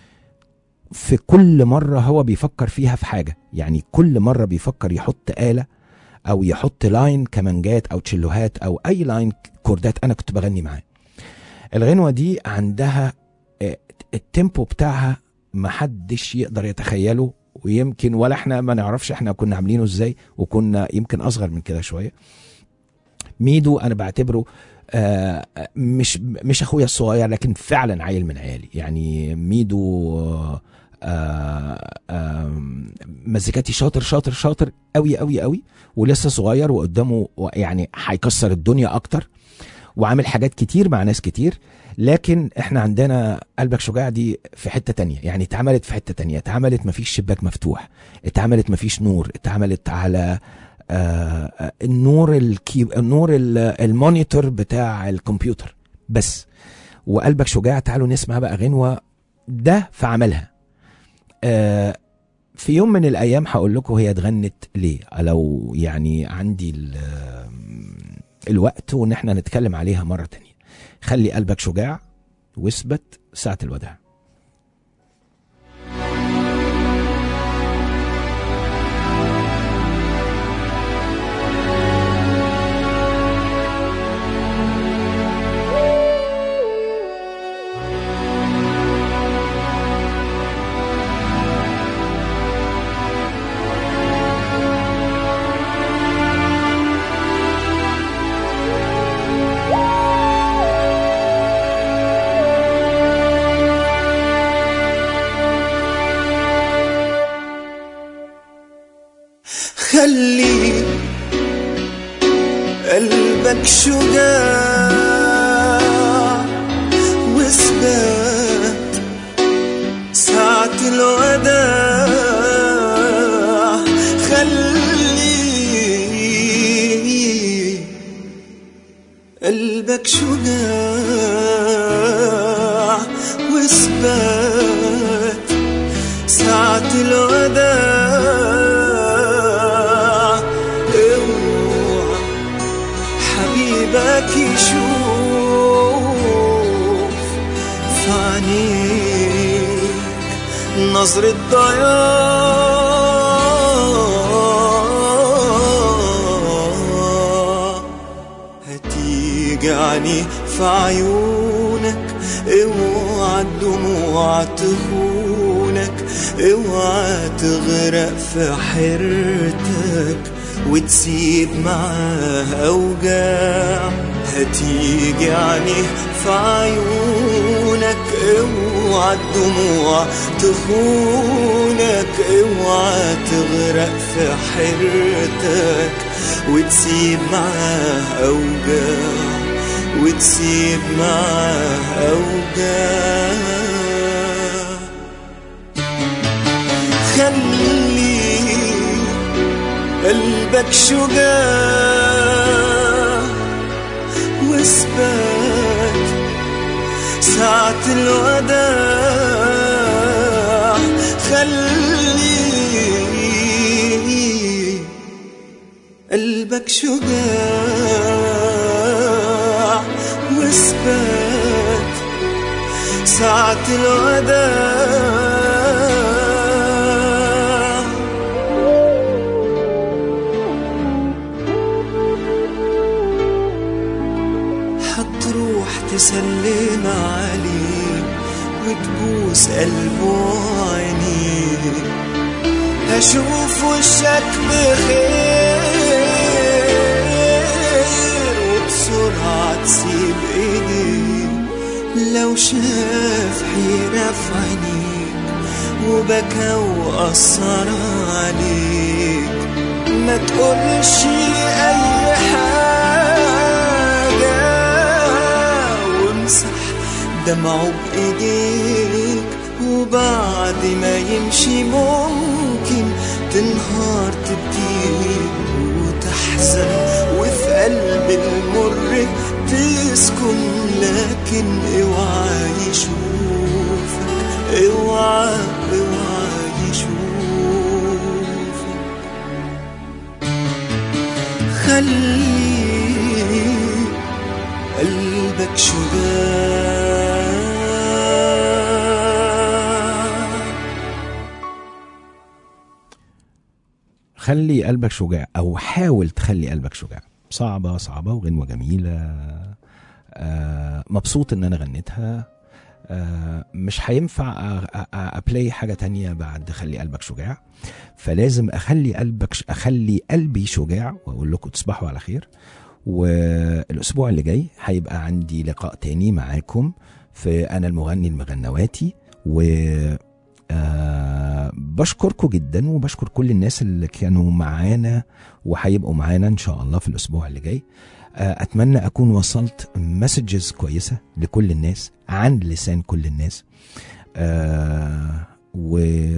في كل مرة هو بيفكر فيها في حاجة يعني كل مرة بيفكر يحط آلة أو يحط لاين كمانجات أو تشيلوهات أو أي لاين كوردات أنا كنت بغني معاه الغنوة دي عندها آه، التيمبو بتاعها محدش يقدر يتخيله ويمكن ولا احنا ما نعرفش احنا كنا عاملينه ازاي وكنا يمكن اصغر من كده شويه ميدو انا بعتبره آه، مش مش اخويا الصغير لكن فعلا عيل من عيالي يعني ميدو آه، آه، مزيكاتي شاطر شاطر شاطر قوي قوي قوي ولسه صغير وقدامه يعني هيكسر الدنيا اكتر وعامل حاجات كتير مع ناس كتير لكن احنا عندنا قلبك شجاع دي في حتة تانية يعني اتعملت في حتة تانية اتعملت مفيش شباك مفتوح اتعملت مفيش نور اتعملت على آه، آه، النور الكي... النور ال- المونيتور بتاع الكمبيوتر بس وقلبك شجاع تعالوا نسمع بقى غنوة ده في عملها آه، في يوم من الايام هقول لكم هي اتغنت ليه لو يعني عندي ال- الوقت وان احنا نتكلم عليها مرة تانية خلي قلبك شجاع واثبت ساعة الوداع خلي قلبك شجاع واثبات ساعة الوداع خلي قلبك شجاع واثبات ساعة الوداع اوعى حبيبك يشوف في عينيك نظرة ضياع هتيجعني في عيونك اوعى الدموع تخونك اوعى تغرق في حيرتك وتسيب معاه اوجاع هتيجعني في عيونك اوعى الدموع تخونك اوعى تغرق في حيرتك وتسيب معاه اوجاع وتسيب معاه اوجاع خلي قلبك شجاع واثبات ساعة الوداع خلي قلبك شجاع واثبات ساعة الوداع هتروح تسلم عليه وتبوس قلبه وعينيه هشوف وشك بخير وبسرعة هتسيب ايديك لو شاف حيرة في عينيك وبكى وأثر عليك ما تقولش أي حاجة وامسح دمعه بإيديك وبعد ما يمشي ممكن تنهار تبكي وتحزن وفي قلب المر تسكن لكن اوعى يشوفك اوعى اوعى يشوفك خلي قلبك شجاع خلي قلبك شجاع او حاول تخلي قلبك شجاع صعبه صعبه وغنوه جميله آه مبسوط ان انا غنيتها آه مش هينفع أ- أ- ابلاي حاجه تانية بعد خلي قلبك شجاع فلازم اخلي قلبك ش... اخلي قلبي شجاع واقول لكم تصبحوا على خير والاسبوع اللي جاي هيبقى عندي لقاء تاني معاكم في انا المغني المغنواتي و آه بشكركم جدا وبشكر كل الناس اللي كانوا معانا وهيبقوا معانا ان شاء الله في الاسبوع اللي جاي آه اتمنى اكون وصلت مسجز كويسه لكل الناس عن لسان كل الناس آه و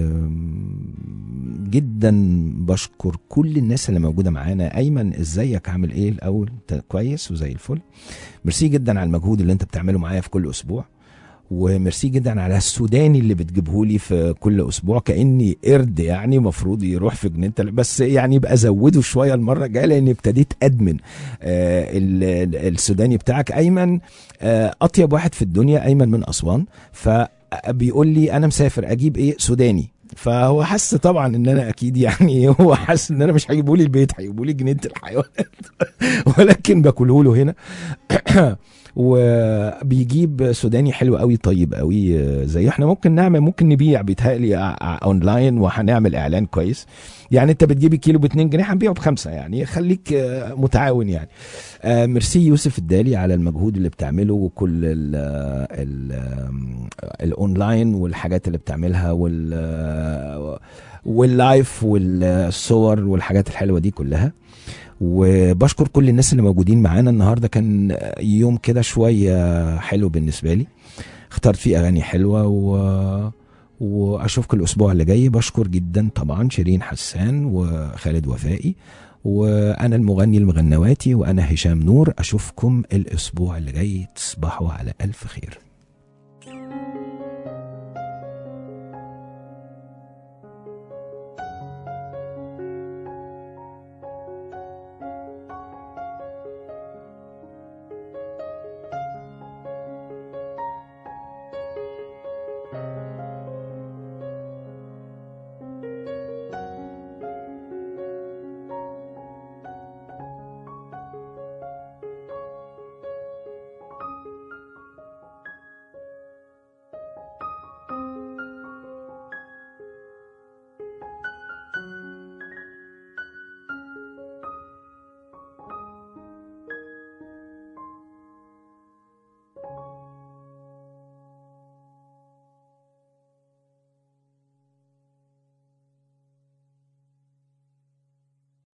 جدا بشكر كل الناس اللي موجوده معانا ايمن ازيك عامل ايه الاول انت كويس وزي الفل ميرسي جدا على المجهود اللي انت بتعمله معايا في كل اسبوع وميرسي جدا على السوداني اللي بتجيبه لي في كل اسبوع كاني قرد يعني المفروض يروح في جنينه ال- بس يعني يبقى زوده شويه المره الجايه لان ابتديت ادمن آه ال- ال- السوداني بتاعك ايمن آه اطيب واحد في الدنيا ايمن من اسوان فبيقول لي انا مسافر اجيب ايه سوداني فهو حس طبعا ان انا اكيد يعني هو حس ان انا مش هيجيبوا لي البيت هيجيبوا لي جنينه الحيوانات ولكن باكله له هنا وبيجيب سوداني حلو قوي طيب قوي آه، زي احنا ممكن نعمل ممكن نبيع بيتهيألي ع- ع- اونلاين وهنعمل اعلان كويس يعني انت بتجيب الكيلو ب 2 جنيه هنبيعه بخمسه يعني خليك آه، متعاون يعني آه، ميرسي يوسف الدالي على المجهود اللي بتعمله وكل ال ال الاونلاين والحاجات اللي بتعملها وال واللايف والصور والحاجات الحلوه دي كلها وبشكر كل الناس اللي موجودين معانا النهارده كان يوم كده شويه حلو بالنسبه لي اخترت فيه اغاني حلوه و واشوفكم الاسبوع اللي جاي بشكر جدا طبعا شيرين حسان وخالد وفائي وانا المغني المغنواتي وانا هشام نور اشوفكم الاسبوع اللي جاي تصبحوا على الف خير